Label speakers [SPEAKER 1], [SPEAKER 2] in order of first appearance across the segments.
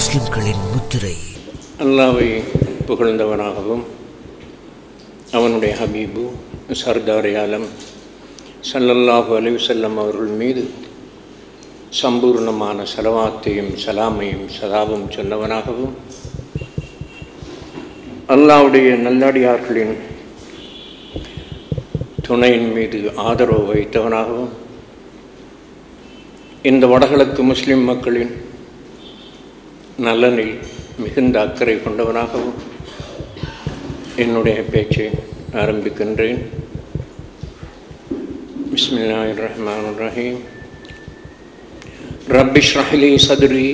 [SPEAKER 1] முஸ்லிம்களின் முத்திரை
[SPEAKER 2] அல்லாவை புகழ்ந்தவனாகவும் அவனுடைய ஹபீபு சர்தார் ஆலம் ஸல்லல்லாஹு அலைஹி வஸல்லம் அவர்கள் மீது சம்பூர்ணமான சலவாத்தையும் சலாமையும் சதாவும் சொன்னவனாகவும் அல்லாவுடைய நல்லடியார்களின் துணையின் மீது ஆதரவு வைத்தவனாகவும் இந்த வடகிழக்கு முஸ்லிம் மக்களின் நலனில் மிகுந்த அக்கறை கொண்டவனாகவும் என்னுடைய பேச்சை ஆரம்பிக்கின்றேன் பிஸ்மில்லாஹி ரஹ்மான் ரஹீம் ரப்பி ஷ்ரஹ்லி சதுரி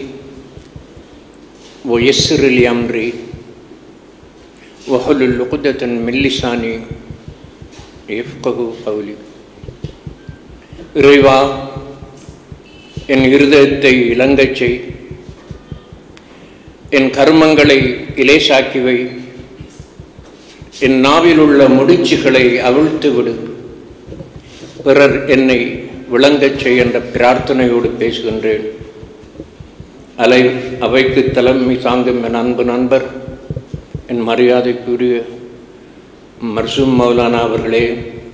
[SPEAKER 2] ويسر لي أمري وحلل عقدة من لساني يفقه قولي இறைவா என் இருதயத்தை இளங்கச் செய் என் கர்மங்களை இலேசாக்கிவை என் நாவில் உள்ள முடிச்சுகளை அவிழ்த்து விடு பிறர் என்னை விளங்கச் செய் என்ற பிரார்த்தனையோடு பேசுகின்றேன் அலை அவைக்கு தலைமை தாங்கும் என் அன்பு நண்பர் என் மரியாதைக்குரிய மர்சூம் மௌலானா அவர்களே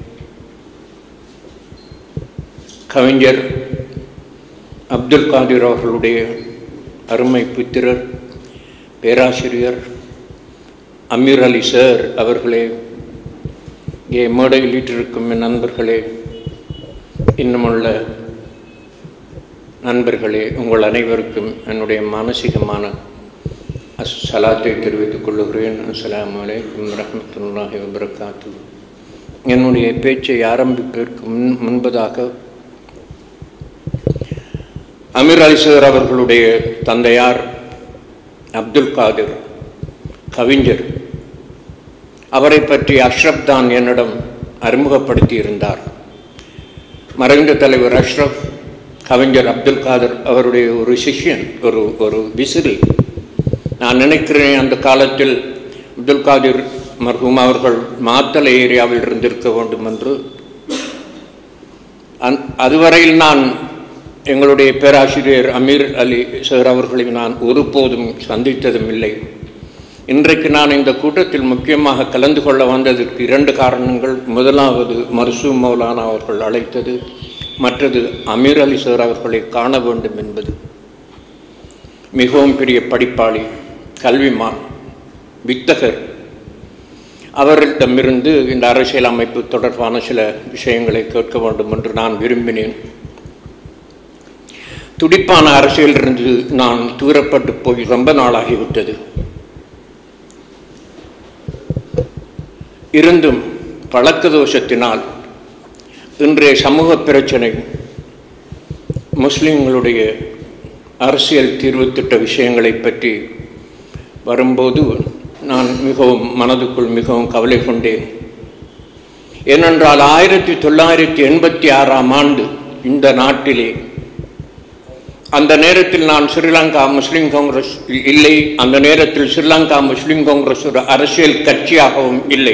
[SPEAKER 2] கவிஞர் அப்துல் காதிர் அவர்களுடைய அருமை புத்திரர் பேராசிரியர் அமீர் அலி சார் அவர்களே இங்கே மேடையில் வீட்டிருக்கும் என் நண்பர்களே இன்னுமுள்ள நண்பர்களே உங்கள் அனைவருக்கும் என்னுடைய மானசீகமான சலாத்தை தெரிவித்துக் கொள்ளுகிறேன் அஸ்லாம் வலைக்கம் ரஹமத்துல்லாஹி வபரகாத்து என்னுடைய பேச்சை ஆரம்பிப்பதற்கு முன் முன்பதாக அமீர் அலிசர் அவர்களுடைய தந்தையார் அப்துல் காதிர் கவிஞர் அவரை பற்றி அஷ்ரப் தான் என்னிடம் அறிமுகப்படுத்தி இருந்தார் மறைந்த தலைவர் அஷ்ரப் கவிஞர் அப்துல் காதர் அவருடைய ஒரு சிஷ்யன் ஒரு ஒரு விசிறி நான் நினைக்கிறேன் அந்த காலத்தில் அப்துல் காதிர் மர்ஹூம் அவர்கள் மாத்தலை ஏரியாவில் இருந்திருக்க வேண்டும் என்று அந் அதுவரையில் நான் எங்களுடைய பேராசிரியர் அமீர் அலி சார் அவர்களை நான் ஒருபோதும் சந்தித்ததும் இல்லை இன்றைக்கு நான் இந்த கூட்டத்தில் முக்கியமாக கலந்து கொள்ள வந்ததற்கு இரண்டு காரணங்கள் முதலாவது மர்சூ மௌலானா அவர்கள் அழைத்தது மற்றது அமீர் அலி சார் அவர்களை காண வேண்டும் என்பது மிகவும் பெரிய படிப்பாளி கல்விமான் வித்தகர் அவர்களிடமிருந்து இந்த அரசியல் அமைப்பு தொடர்பான சில விஷயங்களை கேட்க வேண்டும் என்று நான் விரும்பினேன் துடிப்பான அரசியலிருந்து நான் தூரப்பட்டு போய் ரொம்ப நாளாகிவிட்டது இருந்தும் பழக்க தோஷத்தினால் இன்றைய சமூக பிரச்சனை முஸ்லிம்களுடைய அரசியல் தீர்வு திட்ட விஷயங்களை பற்றி வரும்போது நான் மிகவும் மனதுக்குள் மிகவும் கவலை கொண்டேன் ஏனென்றால் ஆயிரத்தி தொள்ளாயிரத்தி எண்பத்தி ஆறாம் ஆண்டு இந்த நாட்டிலே அந்த நேரத்தில் நான் ஸ்ரீலங்கா முஸ்லிம் காங்கிரஸ் இல்லை அந்த நேரத்தில் ஸ்ரீலங்கா முஸ்லிம் காங்கிரஸ் ஒரு அரசியல் கட்சியாகவும் இல்லை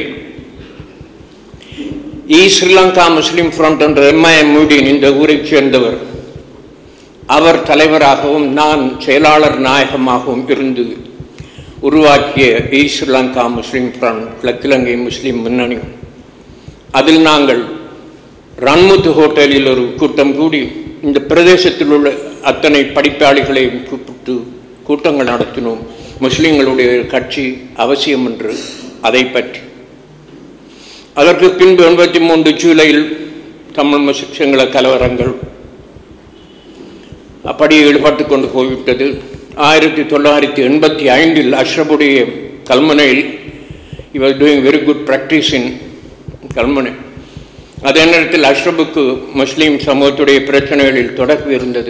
[SPEAKER 2] இ ஸ்ரீலங்கா முஸ்லிம் ஃப்ரண்ட் என்ற எம்ஐஎம் மூடின் இந்த ஊரைச் சேர்ந்தவர் அவர் தலைவராகவும் நான் செயலாளர் நாயகமாகவும் இருந்து உருவாக்கிய இ ஸ்ரீலங்கா முஸ்லிம் ஃப்ரண்ட் கிழக்கிழங்கை முஸ்லிம் முன்னணி அதில் நாங்கள் ரன்முத்து ஹோட்டலில் ஒரு கூட்டம் கூடி இந்த பிரதேசத்தில் உள்ள அத்தனை படிப்பாளிகளையும் கூப்பிட்டு கூட்டங்கள் நடத்தினோம் முஸ்லிம்களுடைய கட்சி அவசியம் என்று அதை பற்றி அதற்கு பின்பு எண்பத்தி மூன்று ஜூலையில் தமிழ் முஸ்லிம்கள கலவரங்கள் அப்படி ஈடுபட்டு கொண்டு போய்விட்டது ஆயிரத்தி தொள்ளாயிரத்தி எண்பத்தி ஐந்தில் அஷ்ரபுடைய கல்முனையில் இவர் doing very good practice in Kalmunai அதே நேரத்தில் அஷ்ரபுக்கு முஸ்லீம் சமூகத்துடைய பிரச்சனைகளில் தொடர்பு இருந்தது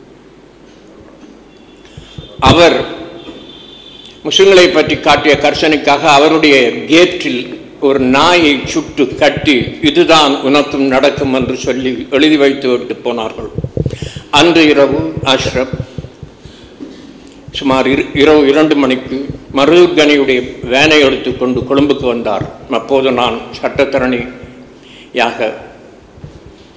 [SPEAKER 2] அவர் முஸ்லிம்களை பற்றி காட்டிய கர்சனைக்காக அவருடைய கேட்டில் ஒரு நாயை சுட்டு கட்டி இதுதான் உனக்கும் நடக்கும் என்று சொல்லி எழுதி வைத்து விட்டு போனார்கள் அன்று இரவு அஷ்ரப் சுமார் இரவு இரண்டு மணிக்கு மருகனியுடைய வேனை எடுத்துக்கொண்டு கொழும்புக்கு வந்தார் அப்போது நான் சட்டத்தரணியாக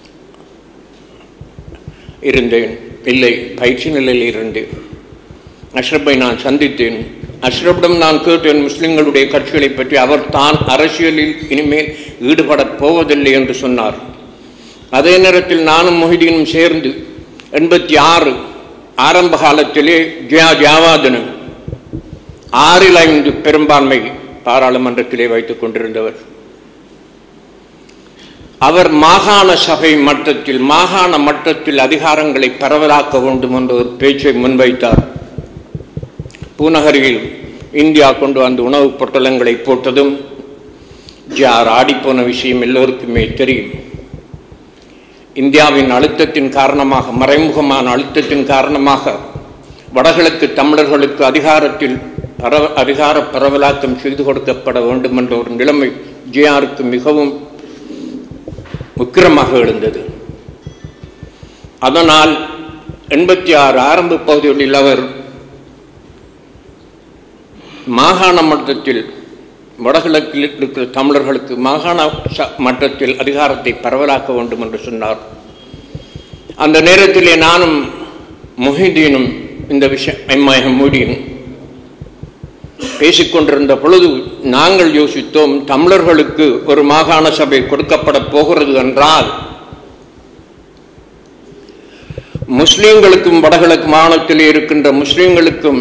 [SPEAKER 2] இருந்தேன் இல்லை பயிற்சி நிலையில் இருந்தேன் அஷ்ரப்பை நான் சந்தித்தேன் அஷ்ரப்பிடம் நான் கேட்டேன் முஸ்லிம்களுடைய கட்சிகளை பற்றி அவர் தான் அரசியலில் இனிமேல் ஈடுபடப் போவதில்லை என்று சொன்னார் அதே நேரத்தில் நானும் மொஹிதீனும் சேர்ந்து எண்பத்தி ஆறு ஆரம்ப காலத்திலே ஜியா ஜாவாதனன் ஆறில் ஐந்து பெரும்பான்மை பாராளுமன்றத்திலே வைத்துக் கொண்டிருந்தவர் அவர் மாகாண சபை மட்டத்தில் மாகாண மட்டத்தில் அதிகாரங்களை பரவலாக்க வேண்டும் என்ற ஒரு பேச்சை முன்வைத்தார் பூநகரில் இந்தியா கொண்டு வந்த உணவுப் பொட்டலங்களை போட்டதும் ஜார் ஆடிப்போன விஷயம் எல்லோருக்குமே தெரியும் இந்தியாவின் அழுத்தத்தின் காரணமாக மறைமுகமான அழுத்தத்தின் காரணமாக வடகிழக்கு தமிழர்களுக்கு அதிகாரத்தில் பரவ அதிகார பரவலாக்கம் செய்து கொடுக்கப்பட வேண்டும் என்ற ஒரு நிலைமை ஜிஆருக்கு மிகவும் உக்கிரமாக எழுந்தது அதனால் எண்பத்தி ஆறு ஆரம்ப பகுதிகளில் அவர் மாகாண மட்டத்தில் வடகிழக்கில் இருக்கிற தமிழர்களுக்கு மாகாண ச- மட்டத்தில் அதிகாரத்தை பரவலாக்க வேண்டும் என்று சொன்னார் அந்த நேரத்திலே நானும் முஹிதீனும் இந்த விஷயம் எம்ஐஎம் மூடியும் பேசிக்கொண்டிருந்த பொழுது நாங்கள் யோசித்தோம் தமிழர்களுக்கு ஒரு மாகாண சபை கொடுக்கப்பட போகிறது என்றால் முஸ்லிம்களுக்கும் வடகிழக்கு மாநிலத்தில் இருக்கின்ற முஸ்லிம்களுக்கும்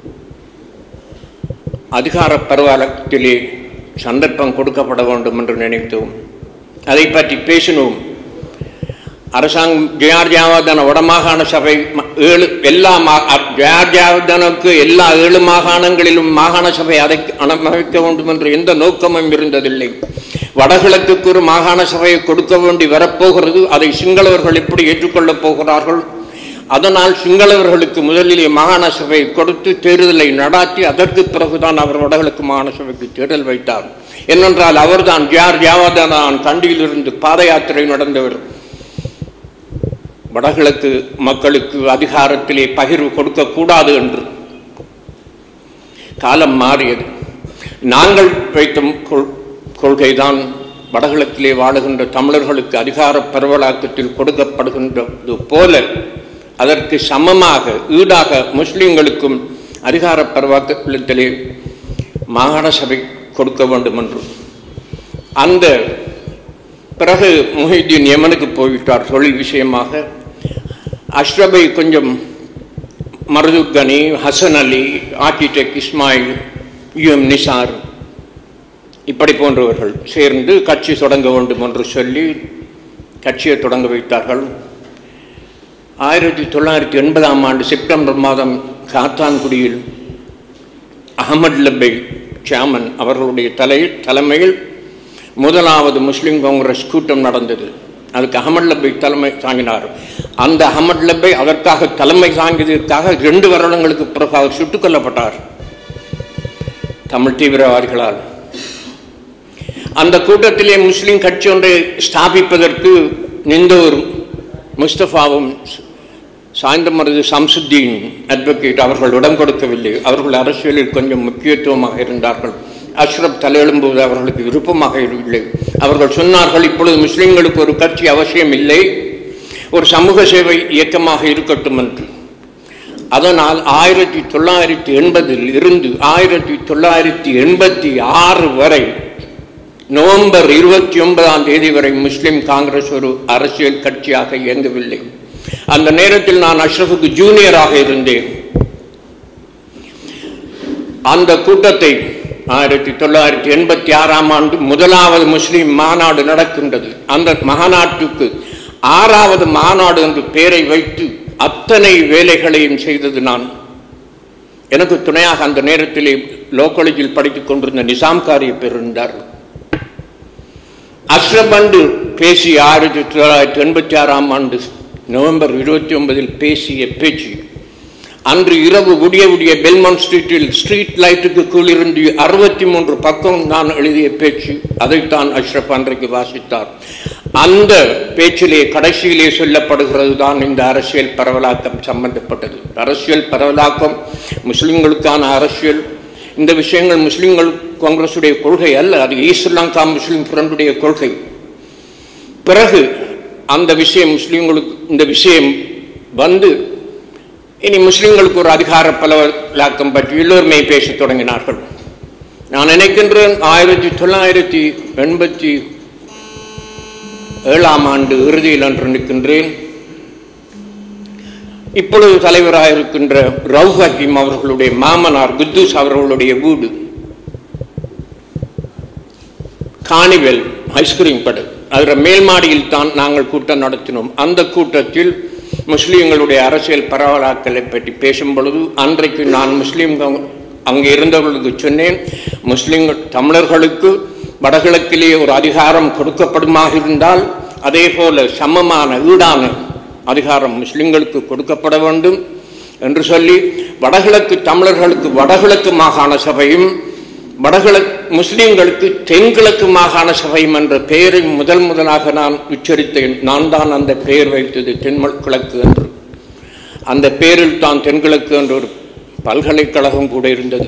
[SPEAKER 2] அதிகார பரவலத்திலே சந்தர்ப்பம் கொடுக்கப்பட வேண்டும் என்று நினைத்தோம் அதை பற்றி பேசினோம் அரசாங்கம் ஜெயார்ஜாவதன வடமாகாண சபை ம- ஏழு எல்லா ஜெயார்ஜாவதனுக்கு எல்லா ஏழு மாகாணங்களிலும் மாகாண சபை அதை அமைக்க வேண்டும் என்று எந்த நோக்கமும் இருந்ததில்லை வடகிழக்குக்கு ஒரு மாகாண சபையை கொடுக்க வேண்டி வரப்போகிறது அதை சிங்களவர்கள் எப்படி ஏற்றுக்கொள்ளப் போகிறார்கள் அதனால் சிங்களவர்களுக்கு முதலிலே மாகாண சபை கொடுத்து தேர்தலை நடாத்தி அதற்கு பிறகுதான் அவர் வடகிழக்கு மாகாண சபைக்கு தேர்தல் வைத்தார் ஏனென்றால் அவர்தான் ஜார் ஜாவதான் கண்டியிலிருந்து பாத யாத்திரை நடந்தவர் வடகிழக்கு மக்களுக்கு அதிகாரத்திலே பகிர்வு கொடுக்கக்கூடாது என்று காலம் மாறியது நாங்கள் வைத்த கொள்- கொள்கைதான் வடகிழக்கிலே வாழுகின்ற தமிழர்களுக்கு அதிகார பரவலாக்கத்தில் கொடுக்கப்படுகின்றது போல அதற்கு சமமாக ஈடாக முஸ்லிம்களுக்கும் அதிகார பரவாக்கத்திலே மாகாண சபை கொடுக்க வேண்டும் என்று அந்த பிறகு முஹிதீன் யமனுக்கு போய்விட்டார் தொழில் விஷயமாக அஷ்ரபை கொஞ்சம் மருதுக் கனி ஹசன் அலி ஆர்கிடெக்ட் இஸ்மாயில் யுஎம் நிசார் இப்படி போன்றவர்கள் சேர்ந்து கட்சி தொடங்க வேண்டும் என்று சொல்லி கட்சியை தொடங்க வைத்தார்கள் ஆயிரத்தி தொள்ளாயிரத்தி எண்பதாம் ஆண்டு செப்டம்பர் மாதம் காத்தான்குடியில் அகமது லப்பை சாமன் அவர்களுடைய தலை தலைமையில் முதலாவது முஸ்லிம் காங்கிரஸ் கூட்டம் நடந்தது அதுக்கு அகமது லப்பை தலைமை தாங்கினார் அந்த அகமது லப்பை அதற்காக தலைமை தாங்கியதற்காக ரெண்டு வருடங்களுக்கு பிறகு அவர் சுட்டுக் கொல்லப்பட்டார் தமிழ் தீவிரவாதிகளால் அந்த கூட்டத்திலே முஸ்லிம் கட்சி ஒன்றை ஸ்தாபிப்பதற்கு நின்றோர் முஸ்தபாவும் சாய்ந்தமருது சம்சுத்தீன் அட்வொகேட் அவர்கள் இடம் கொடுக்கவில்லை அவர்கள் அரசியலில் கொஞ்சம் முக்கியத்துவமாக இருந்தார்கள் அஷ்ரப் தலையெழும்போது அவர்களுக்கு விருப்பமாக இல்லை அவர்கள் சொன்னார்கள் இப்பொழுது முஸ்லிம்களுக்கு ஒரு கட்சி அவசியம் இல்லை ஒரு சமூக சேவை இயக்கமாக இருக்கட்டும் என்று அதனால் ஆயிரத்தி தொள்ளாயிரத்தி எண்பதில் இருந்து ஆயிரத்தி தொள்ளாயிரத்தி எண்பத்தி ஆறு வரை நவம்பர் இருபத்தி ஒன்பதாம் தேதி வரை முஸ்லிம் காங்கிரஸ் ஒரு அரசியல் கட்சியாக இயங்கவில்லை அந்த நேரத்தில் நான் அஷ்ரஃபுக்கு ஜூனியராக இருந்தேன் அந்த கூட்டத்தை ஆயிரத்தி தொள்ளாயிரத்தி எண்பத்தி ஆறாம் ஆண்டு முதலாவது முஸ்லிம் மாநாடு நடக்கின்றது அந்த மாநாட்டுக்கு ஆறாவது மாநாடு என்று பெயரை வைத்து அத்தனை வேலைகளையும் செய்தது நான் எனக்கு துணையாக அந்த நேரத்திலே லோ காலேஜில் படித்துக் கொண்டிருந்த நிசாம் காரிய பேர் இருந்தார் அஷ்ரபண்டு பேசி ஆயிரத்தி தொள்ளாயிரத்தி எண்பத்தி ஆறாம் ஆண்டு நவம்பர் இருபத்தி ஒன்பதில் பேசிய பேச்சு அன்று இரவு விடிய விடிய பெல்மன் ஸ்ட்ரீட்டில் ஸ்ட்ரீட் லைட்டுக்கு கீழிருந்து அறுபத்தி மூன்று பக்கம் நான் எழுதிய பேச்சு அதைத்தான் அஷ்ரப் அன்றைக்கு வாசித்தார் அந்த பேச்சிலே கடைசியிலே சொல்லப்படுகிறது தான் இந்த அரசியல் பரவலாக்கம் சம்பந்தப்பட்டது அரசியல் பரவலாக்கம் முஸ்லிம்களுக்கான அரசியல் இந்த விஷயங்கள் முஸ்லிம்கள் காங்கிரசுடைய கொள்கை அல்ல அது ஈஸ்லாங்கா முஸ்லிம் ஃப்ரண்டுடைய கொள்கை பிறகு அந்த விஷயம் முஸ்லிம்களுக்கு இந்த விஷயம் வந்து இனி முஸ்லிம்களுக்கு ஒரு அதிகார பலவலாக்கம் பற்றி எல்லோருமே பேசத் தொடங்கினார்கள் நான் நினைக்கின்றேன் ஆயிரத்தி தொள்ளாயிரத்தி எண்பத்தி ஏழாம் ஆண்டு இறுதியில் அன்று நிற்கின்றேன் இப்பொழுது தலைவராக இருக்கின்ற ரவுஃப் ஹக்கீம் அவர்களுடைய மாமனார் குத்தூஸ் அவர்களுடைய வீடு காணிவெல் ஐஸ்கிரீம் கடை அதில் மேல் மாடியில் தான் நாங்கள் கூட்டம் நடத்தினோம் அந்த கூட்டத்தில் முஸ்லீம்களுடைய அரசியல் பரவலாக்களை பற்றி பேசும் பொழுது அன்றைக்கு நான் முஸ்லீம் அங்கே இருந்தவர்களுக்கு சொன்னேன் முஸ்லீம்கள் தமிழர்களுக்கு வடகிழக்கிலே ஒரு அதிகாரம் கொடுக்கப்படுமாக இருந்தால் அதே போல சமமான ஈடான அதிகாரம் முஸ்லிம்களுக்கு கொடுக்கப்பட வேண்டும் என்று சொல்லி வடகிழக்கு தமிழர்களுக்கு வடகிழக்கு மாகாண சபையும் வடகிழக்கு முஸ்லிம்களுக்கு தென்கிழக்கு மாகாண சபையும் என்ற பெயரை முதல் முதலாக நான் உச்சரித்தேன் நான் தான் அந்த பெயர் வைத்தது தென்கிழக்கு என்று அந்த பெயரில் தான் தென்கிழக்கு என்ற ஒரு பல்கலைக்கழகம் கூட இருந்தது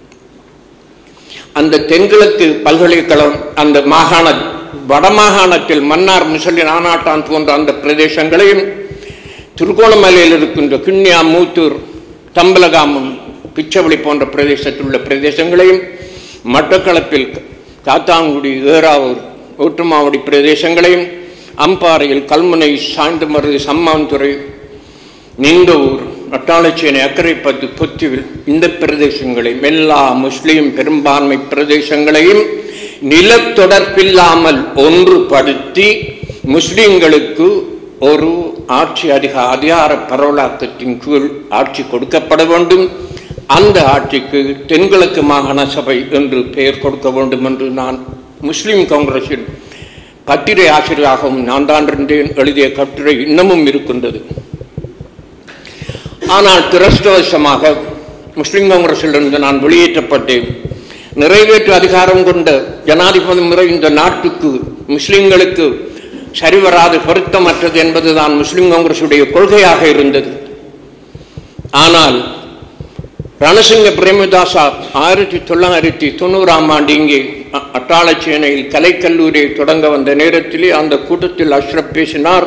[SPEAKER 2] அந்த தென்கிழக்கு பல்கலைக்கழகம் அந்த மாகாண வடமாகாணத்தில் மன்னார் முசலி நானாட்டான் போன்ற அந்த பிரதேசங்களையும் திருகோணமலையில் இருக்கின்ற கிண்ணியா மூத்தூர் தம்பலகாமம் பிச்சவளி போன்ற பிரதேசத்தில் உள்ள பிரதேசங்களையும் மட்டக்களப்பில் காத்தாங்குடி ஏறாவூர் ஊற்றுமாவடி பிரதேசங்களையும் அம்பாறையில் கல்முனை சாய்ந்தமருது சம்மாந்துறை நீண்டவூர் அட்டாளச்சேனை அக்கரைப்பத்து பொத்துவில் இந்த பிரதேசங்களையும் எல்லா முஸ்லீம் பெரும்பான்மை பிரதேசங்களையும் நிலத்தொடர்பில்லாமல் ஒன்றுபடுத்தி முஸ்லிம்களுக்கு ஒரு ஆட்சி அதிக அதிகார பரவலாக்கத்தின் கீழ் ஆட்சி கொடுக்கப்பட வேண்டும் அந்த ஆட்சிக்கு தென்கிழக்கு மாகாண சபை என்று பெயர் கொடுக்க வேண்டும் என்று நான் முஸ்லிம் காங்கிரஸின் கட்டுரை ஆசிரியராகவும் நான் தான் இருந்தேன் எழுதிய கட்டுரை இன்னமும் இருக்கின்றது ஆனால் துரஷ்டவசமாக முஸ்லிம் காங்கிரஸிலிருந்து நான் வெளியேற்றப்பட்டேன் நிறைவேற்று அதிகாரம் கொண்ட ஜனாதிபதி முறை இந்த நாட்டுக்கு முஸ்லிம்களுக்கு சரிவராது பொருத்தமற்றது என்பதுதான் முஸ்லிம் காங்கிரசுடைய கொள்கையாக இருந்தது ஆனால் ரணசிங்க பிரேமதாசா ஆயிரத்தி தொள்ளாயிரத்தி தொண்ணூறாம் ஆண்டு இங்கே அட்டாளச்சேனையில் கலைக்கல்லூரியை தொடங்க வந்த நேரத்திலே அந்த கூட்டத்தில் அஷ்ரப் பேசினார்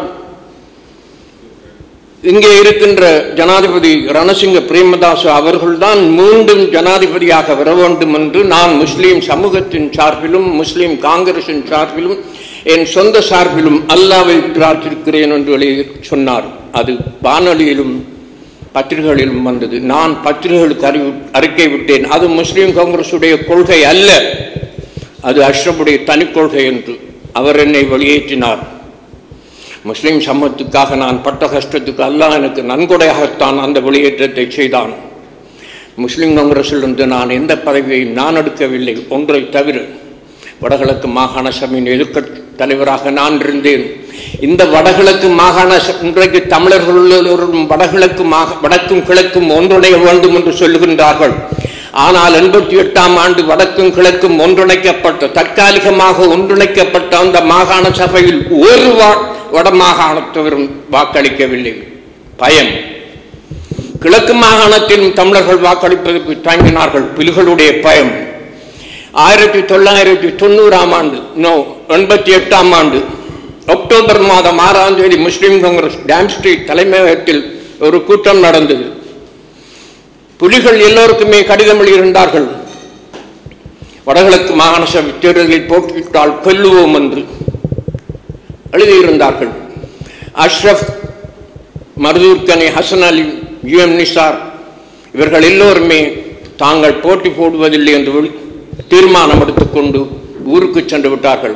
[SPEAKER 2] இங்கே இருக்கின்ற ஜனாதிபதி ரணசிங்க பிரேமதாசு அவர்கள்தான் மீண்டும் ஜனாதிபதியாக வர வேண்டும் என்று நான் முஸ்லீம் சமூகத்தின் சார்பிலும் முஸ்லீம் காங்கிரசின் சார்பிலும் என் சொந்த சார்பிலும் அல்லாவை பிரார்த்திருக்கிறேன் என்று எழுதி சொன்னார் அது வானொலியிலும் பத்திரிகைகளிலும் வந்தது நான் பத்திரிகைகளுக்கு அறிவு அறிக்கை விட்டேன் அது முஸ்லீம் காங்கிரசுடைய கொள்கை அல்ல அது அஷ்ரபுடைய தனி கொள்கை என்று அவர் என்னை வெளியேற்றினார் முஸ்லிம் சமூகத்துக்காக நான் பட்ட கஷ்டத்துக்கு அல்லாஹ் எனக்கு நன்கொடையாகத்தான் அந்த வெளியேற்றத்தை செய்தான் முஸ்லிம் காங்கிரஸிலிருந்து நான் எந்த பதவியையும் நான் எடுக்கவில்லை ஒன்றை தவிர வடகிழக்கு மாகாண சபையின் எதிர்க்கட்சி தலைவராக நான் இருந்தேன் இந்த வடகிழக்கு மாகாண இன்றைக்கு தமிழர்களும் வடகிழக்கு மாக வடக்கும் கிழக்கும் ஒன்றிணைய வேண்டும் என்று சொல்லுகின்றார்கள் ஆனால் எண்பத்தி எட்டாம் ஆண்டு வடக்கும் கிழக்கும் ஒன்றிணைக்கப்பட்ட தற்காலிகமாக ஒன்றிணைக்கப்பட்ட அந்த மாகாண சபையில் ஒரு வடமாகாணத்தவரும் வாக்களிக்கவில்லை பயம் கிழக்கு மாகாணத்திலும் தமிழர்கள் வாக்களிப்பதற்கு தாங்கினார்கள் புலிகளுடைய பயம் ஆயிரத்தி தொள்ளாயிரத்தி தொண்ணூறாம் ஆண்டு நோ எண்பத்தி எட்டாம் ஆண்டு அக்டோபர் மாதம் ஆறாம் தேதி முஸ்லிம் காங்கிரஸ் டேம் ஸ்ட்ரீட் தலைமையகத்தில் ஒரு கூட்டம் நடந்தது புலிகள் எல்லோருக்குமே கடிதம் எழுதியிருந்தார்கள் வடகிழக்கு மாகாண சபை தேர்தலில் போட்டியிட்டால் கொல்லுவோம் என்று எழுதியிருந்தார்கள் அஷ்ரப் மருதூர்கனி ஹசன் அலி யூ எம் நிசார் இவர்கள் எல்லோருமே தாங்கள் போட்டி போடுவதில்லை என்று தீர்மானம் எடுத்துக்கொண்டு ஊருக்கு சென்று விட்டார்கள்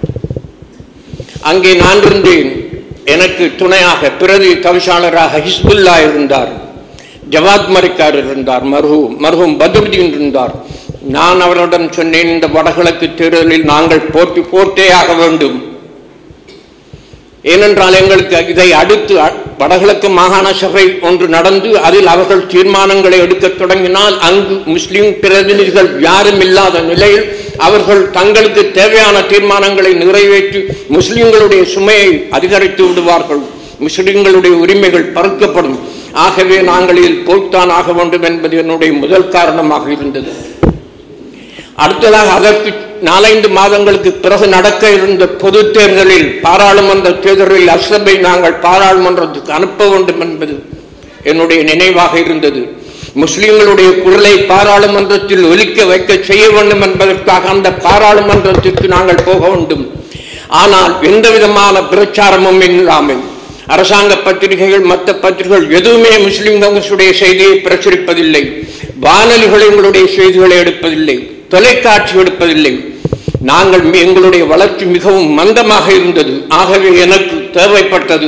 [SPEAKER 2] அங்கே நான் இருந்தேன் எனக்கு துணையாக பிரதி தவிசாளராக ஹிஸ்புல்லா இருந்தார் ஜவாத் மரிக்கார் இருந்தார் மருகும் மருகும் பத்ருதீன் இருந்தார் நான் அவரிடம் சொன்னேன் இந்த வடகிழக்கு தேர்தலில் நாங்கள் போட்டி போட்டே ஆக வேண்டும் ஏனென்றால் எங்களுக்கு இதை அடுத்து வடகிழக்கு மாகாண சபை ஒன்று நடந்து அதில் அவர்கள் தீர்மானங்களை எடுக்க தொடங்கினால் அங்கு முஸ்லிம் பிரதிநிதிகள் யாரும் இல்லாத நிலையில் அவர்கள் தங்களுக்கு தேவையான தீர்மானங்களை நிறைவேற்றி முஸ்லிம்களுடைய சுமையை அதிகரித்து விடுவார்கள் முஸ்லிம்களுடைய உரிமைகள் பறிக்கப்படும் ஆகவே நாங்கள் இதில் போய்த்தான் ஆக வேண்டும் என்பது என்னுடைய முதல் காரணமாக இருந்தது அடுத்ததாக அதற்கு நாலைந்து மாதங்களுக்கு பிறகு நடக்க இருந்த பொது தேர்தலில் பாராளுமன்ற தேர்தலில் அசபை நாங்கள் பாராளுமன்றத்துக்கு அனுப்ப வேண்டும் என்பது என்னுடைய நினைவாக இருந்தது முஸ்லிம்களுடைய குரலை பாராளுமன்றத்தில் ஒலிக்க வைக்க செய்ய வேண்டும் என்பதற்காக அந்த பாராளுமன்றத்திற்கு நாங்கள் போக வேண்டும் ஆனால் எந்த விதமான பிரச்சாரமும் இல்லாமல் அரசாங்க பத்திரிகைகள் மற்ற பத்திரிகைகள் எதுவுமே முஸ்லிம் காங்கிரசுடைய செய்தியை பிரசுரிப்பதில்லை வானொலிகள் எங்களுடைய செய்திகளை எடுப்பதில்லை தொலைக்காட்சி எடுப்பதில்லை நாங்கள் மி- எங்களுடைய வளர்ச்சி மிகவும் மந்தமாக இருந்தது ஆகவே எனக்கு தேவைப்பட்டது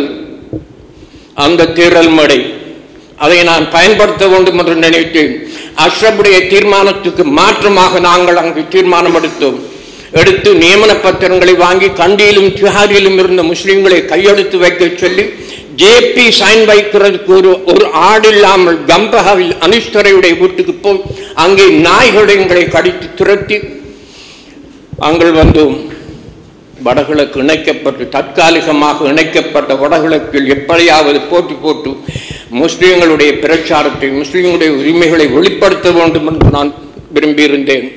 [SPEAKER 2] அந்த தேர்தல் மேடை அதை நான் பயன்படுத்த வேண்டும் என்று நினைத்தேன் அஷ்ரபுடைய தீர்மானத்துக்கு மாற்றமாக நாங்கள் அங்கு தீர்மானம் எடுத்தோம் எடுத்து நியமன பத்திரங்களை வாங்கி கண்டியிலும் திஹாரியிலும் இருந்த முஸ்லிம்களை கையெழுத்து வைக்க சொல்லி ஜேபி சைன் வைக்கிறதுக்கு ஒரு ஒரு ஆடு இல்லாமல் கம்பஹாவில் அனிஷ்டரையுடைய வீட்டுக்கு போய் அங்கே நாய்களை எங்களை கடித்து துரத்தி அங்கள் வந்தோம் வடகிழக்கு இணைக்கப்பட்டு தற்காலிகமாக இணைக்கப்பட்ட வடகிழக்கில் எப்படியாவது போட்டி போட்டு முஸ்லிம்களுடைய பிரச்சாரத்தை முஸ்லிம்களுடைய உரிமைகளை வெளிப்படுத்த வேண்டும் என்று நான் விரும்பியிருந்தேன்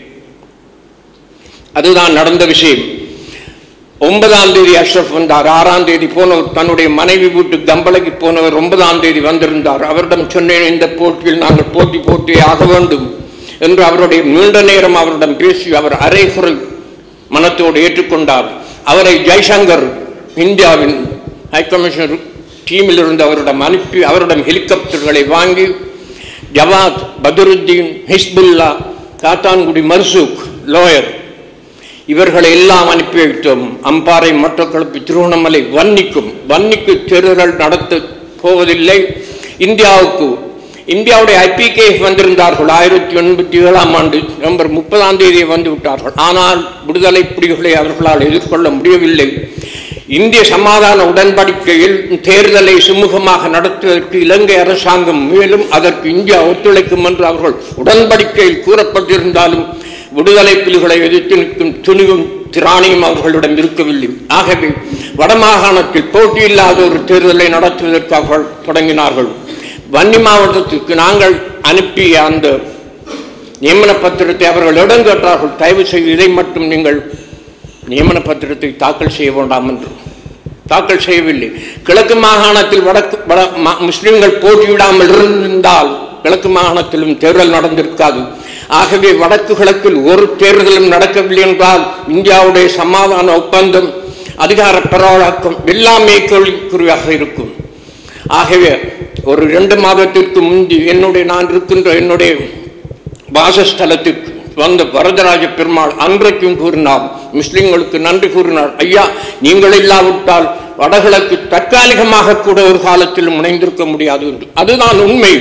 [SPEAKER 2] அதுதான் நடந்த விஷயம் ஒன்பதாம் தேதி அஷ்ரப் வந்தார் ஆறாம் தேதி போனவர் தன்னுடைய மனைவி வீட்டு கம்பளைக்கு போனவர் ஒன்பதாம் தேதி வந்திருந்தார் அவரிடம் சொன்னேன் இந்த போட்டியில் நாங்கள் போட்டி போட்டி ஆக வேண்டும் என்று அவருடைய நீண்ட நேரம் அவரிடம் பேசி அவர் அரைகுரல் மனத்தோடு ஏற்றுக்கொண்டார் அவரை ஜெய்சங்கர் இந்தியாவின் ஹைகமிஷனர் டீமில் இருந்து அவரிடம் அனுப்பி அவரிடம் ஹெலிகாப்டர்களை வாங்கி ஜவாத் பதுருத்தீன் ஹிஸ்புல்லா காத்தான்குடி மர்சூக் லோயர் இவர்களை எல்லாம் அனுப்பி வைத்தோம் அம்பாறை மட்டக்களப்பு திருவண்ணாமலை வன்னிக்கும் வன்னிக்கு தேர்தல்கள் நடத்த போவதில்லை இந்தியாவுக்கு இந்தியாவுடைய ஐபிகே வந்திருந்தார்கள் ஆயிரத்தி எண்பத்தி ஏழாம் ஆண்டு நவம்பர் முப்பதாம் தேதி வந்து விட்டார்கள் ஆனால் விடுதலை புலிகளை அவர்களால் எதிர்கொள்ள முடியவில்லை இந்திய சமாதான உடன்படிக்கையில் தேர்தலை சுமூகமாக நடத்துவதற்கு இலங்கை அரசாங்கம் மேலும் அதற்கு இந்தியா ஒத்துழைக்கும் என்று அவர்கள் உடன்படிக்கையில் கூறப்பட்டிருந்தாலும் விடுதலை புலிகளை எதிர்த்து நிற்கும் துணிவும் திராணியும் அவர்களிடம் இருக்கவில்லை ஆகவே வடமாகாணத்தில் போட்டியில்லாத ஒரு தேர்தலை நடத்துவதற்கு அவர்கள் தொடங்கினார்கள் வன்னி மாவட்டத்திற்கு நாங்கள் அனுப்பிய அந்த நியமன பத்திரத்தை அவர்கள் இடம் கேட்டார்கள் தயவு செய்து இதை மட்டும் நீங்கள் நியமன பத்திரத்தை தாக்கல் செய்ய வேண்டாம் என்று தாக்கல் செய்யவில்லை கிழக்கு மாகாணத்தில் வடக்கு வட ம- முஸ்லிம்கள் போட்டியிடாமல் இருந்திருந்தால் கிழக்கு மாகாணத்திலும் தேர்தல் நடந்திருக்காது ஆகவே வடக்கு கிழக்கில் ஒரு தேர்தலும் நடக்கவில்லை என்றால் இந்தியாவுடைய சமாதான ஒப்பந்தம் அதிகார பரவலாக்கம் எல்லாமே கேள்விக்குறியாக இருக்கும் ஆகவே ஒரு இரண்டு மாதத்திற்கு முந்தி என்னுடைய நான் இருக்கின்ற என்னுடைய வாசஸ்தலத்திற்கு வந்த வரதராஜ பெருமாள் அன்றைக்கும் கூறினார் முஸ்லிம்களுக்கு நன்றி கூறினார் ஐயா நீங்கள் இல்லாவிட்டால் வடகிழக்கு தற்காலிகமாக கூட ஒரு காலத்தில் முனைந்திருக்க முடியாது என்று அதுதான் உண்மை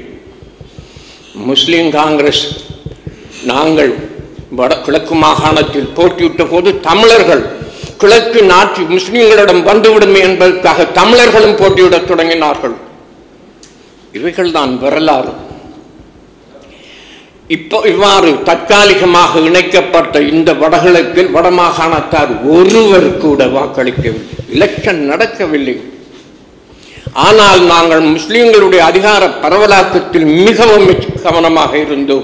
[SPEAKER 2] முஸ்லிம் காங்கிரஸ் நாங்கள் வட கிழக்கு மாகாணத்தில் போட்டியிட்ட போது தமிழர்கள் கிழக்கு நாட்டு முஸ்லிம்களிடம் வந்துவிடும் என்பதற்காக தமிழர்களும் போட்டியிடத் தொடங்கினார்கள் இவைகள்தான் வரலாறு இப்போ இவ்வாறு தற்காலிகமாக இணைக்கப்பட்ட இந்த வடகிழக்கில் வடமாகாணத்தார் ஒருவர் கூட வாக்களிக்கவில்லை எலெக்ஷன் நடக்கவில்லை ஆனால் நாங்கள் முஸ்லிம்களுடைய அதிகார பரவலாக்கத்தில் மிகவும் கவனமாக இருந்தோம்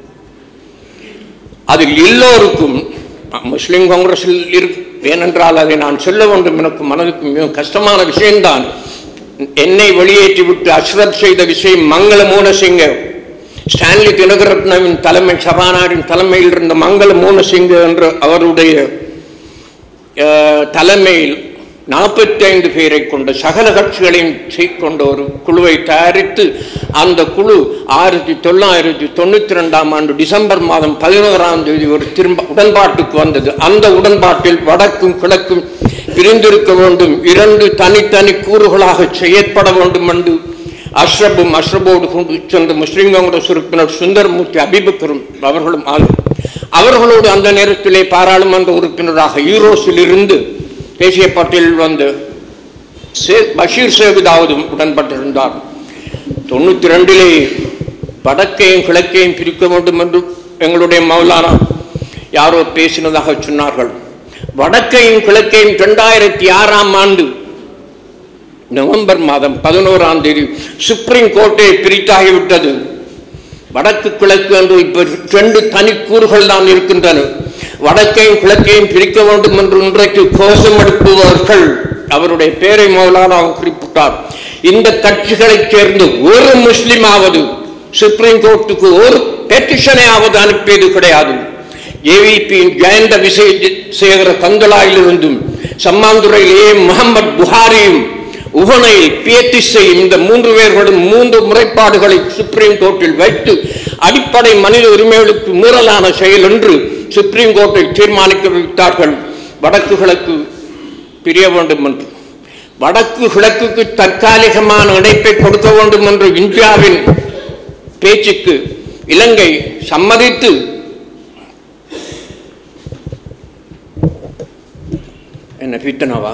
[SPEAKER 2] அதில் எல்லோருக்கும் முஸ்லிம் காங்கிரஸில் இருக்கு ஏனென்றால் அதை நான் சொல்ல வேண்டும் எனக்கு மனதுக்கு மிகவும் கஷ்டமான விஷயம்தான் என்னை வெளியேற்றிவிட்டு அஸ்ரத் செய்த விஷயம் மங்கள மூனசிங்க ஸ்டான்லி தினகரத்னவின் தலைமை சபாநாயகரின் தலைமையில் இருந்த மங்கள மூனசிங்க என்ற அவருடைய அஹ், தலைமையில் நாற்பத்தி ஐந்து பேரை கொண்ட சகல கட்சிகளையும் செய்- கொண்ட ஒரு குழுவை தயாரித்து அந்த குழு ஆயிரத்தி தொள்ளாயிரத்தி தொண்ணூத்தி ரெண்டாம் ஆண்டு டிசம்பர் மாதம் பதினோராம் தேதி ஒரு திரும்ப உடன்பாட்டுக்கு வந்தது அந்த உடன்பாட்டில் வடக்கும் கிழக்கும் பிரிந்திருக்க வேண்டும் இரண்டு தனித்தனி கூறுகளாக செயற்பட வேண்டும் என்று அஷ்ரபும் அஷ்ரபோடு கொண்டு சென்ற முஸ்லிம் காங்கிரஸ் உறுப்பினர் சுந்தரமூர்த்தி அபிபக்கரும் அவர்களும் ஆள் அவர்களோடு அந்த நேரத்திலே பாராளுமன்ற உறுப்பினராக ஈரோஸில் இருந்து தேசிய பட்டியலில் வந்து சே- பஷீர் சேகுதாவதும் உடன்பட்டிருந்தார் தொண்ணூத்தி ரெண்டிலே வடக்கையும் கிழக்கையும் பிரிக்க வேண்டும் என்று எங்களுடைய மௌலானா யாரோ பேசினதாக சொன்னார்கள் வடக்கையும் கிழக்கையும் இரண்டாயிரத்தி ஆறாம் ஆண்டு நவம்பர் மாதம் பதினோராம் தேதி சுப்ரீம் கோர்ட்டை பிரித்தாகிவிட்டது வடக்கு கிழக்கு என்று இப்ப ரெண்டு தனிக்கூறுகள் தான் இருக்கின்றன வடக்கையும் கிழக்கையும் பிரிக்க வேண்டும் என்று இன்றைக்கு கோஷம் எடுப்பவர்கள் அவருடைய பேரை மௌலானா குறிப்பிட்டார் இந்த கட்சிகளைச் சேர்ந்த ஒரு முஸ்லிமாவது சுப்ரீம் கோர்ட்டுக்கு ஒரு பெட்டிஷனையாவது அனுப்பியது கிடையாது ஏவிபியின் ஜெயந்த விசேகர கந்தலாயிலிருந்தும் சம்மாந்துறையில் ஏ முகமது புகாரியும் உகனையில் பியத்திசையும் இந்த மூன்று பேர்களும் மூன்று முறைப்பாடுகளை சுப்ரீம் கோர்ட்டில் வைத்து அடிப்படை மனித உரிமைகளுக்கு மீறலான செயல் என்று சுப்ரீம் கோர்ட்டை தீர்மானிக்க வைத்தார்கள் வடக்கு கிழக்கு பிரிய வேண்டும் என்று வடக்கு கிழக்குக்கு தற்காலிகமான இணைப்பை கொடுக்க வேண்டும் என்று இந்தியாவின் பேச்சுக்கு இலங்கை சம்மதித்து என்ன பித்தனவா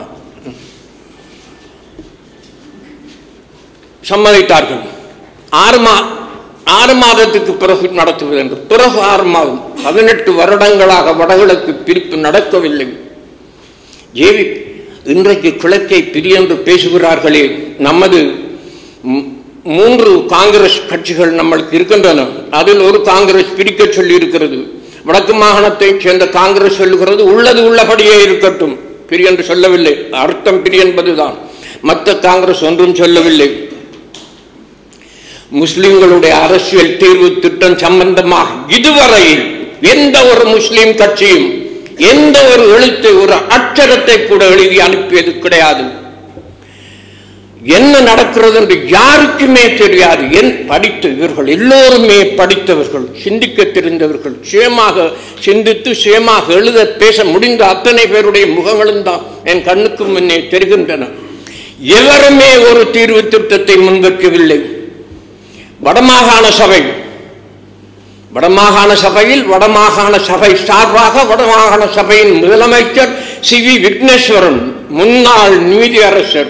[SPEAKER 2] சம்மதித்தார்கள் ஆறு மா ஆறு மாதத்துக்கு பிறகு நடத்துவது என்று பிறகு ஆறு மாதம் பதினெட்டு வருடங்களாக வடகிழக்கு பிரிப்பு நடக்கவில்லை ஏவி இன்றைக்கு கிழக்கை பிரியென்று பேசுகிறார்களே நமது மூ- மூன்று காங்கிரஸ் கட்சிகள் நம்மளுக்கு இருக்கின்றன அதில் ஒரு காங்கிரஸ் பிரிக்க சொல்லி இருக்கிறது வடக்கு மாகாணத்தைச் சேர்ந்த காங்கிரஸ் சொல்லுகிறது உள்ளது உள்ளபடியே இருக்கட்டும் பிரி என்று சொல்லவில்லை அர்த்தம் பிரி என்பதுதான் மற்ற காங்கிரஸ் ஒன்றும் சொல்லவில்லை முஸ்லிம்களுடைய அரசியல் தீர்வு திட்டம் சம்பந்தமாக இதுவரையில் எந்த ஒரு முஸ்லிம் கட்சியும் எந்த ஒரு எழுத்தை ஒரு அச்சரத்தை கூட எழுதி அனுப்பியது கிடையாது என்ன நடக்கிறது என்று யாருக்குமே தெரியாது என் படித்த இவர்கள் எல்லோருமே படித்தவர்கள் சிந்திக்க தெரிந்தவர்கள் சுயமாக சிந்தித்து சுயமாக எழுத பேச முடிந்த அத்தனை பேருடைய முகங்களும் தான் என் கண்ணுக்கு முன்னே தெரிகின்றன எவருமே ஒரு தீர்வு திட்டத்தை முன்வைக்கவில்லை வடமாகாண சபை வடமாகாண சபையில் வடமாகாண சபை சார்பாக வடமாகாண சபையின் முதலமைச்சர் சி வி விக்னேஸ்வரன் முன்னாள் நீதியரசர்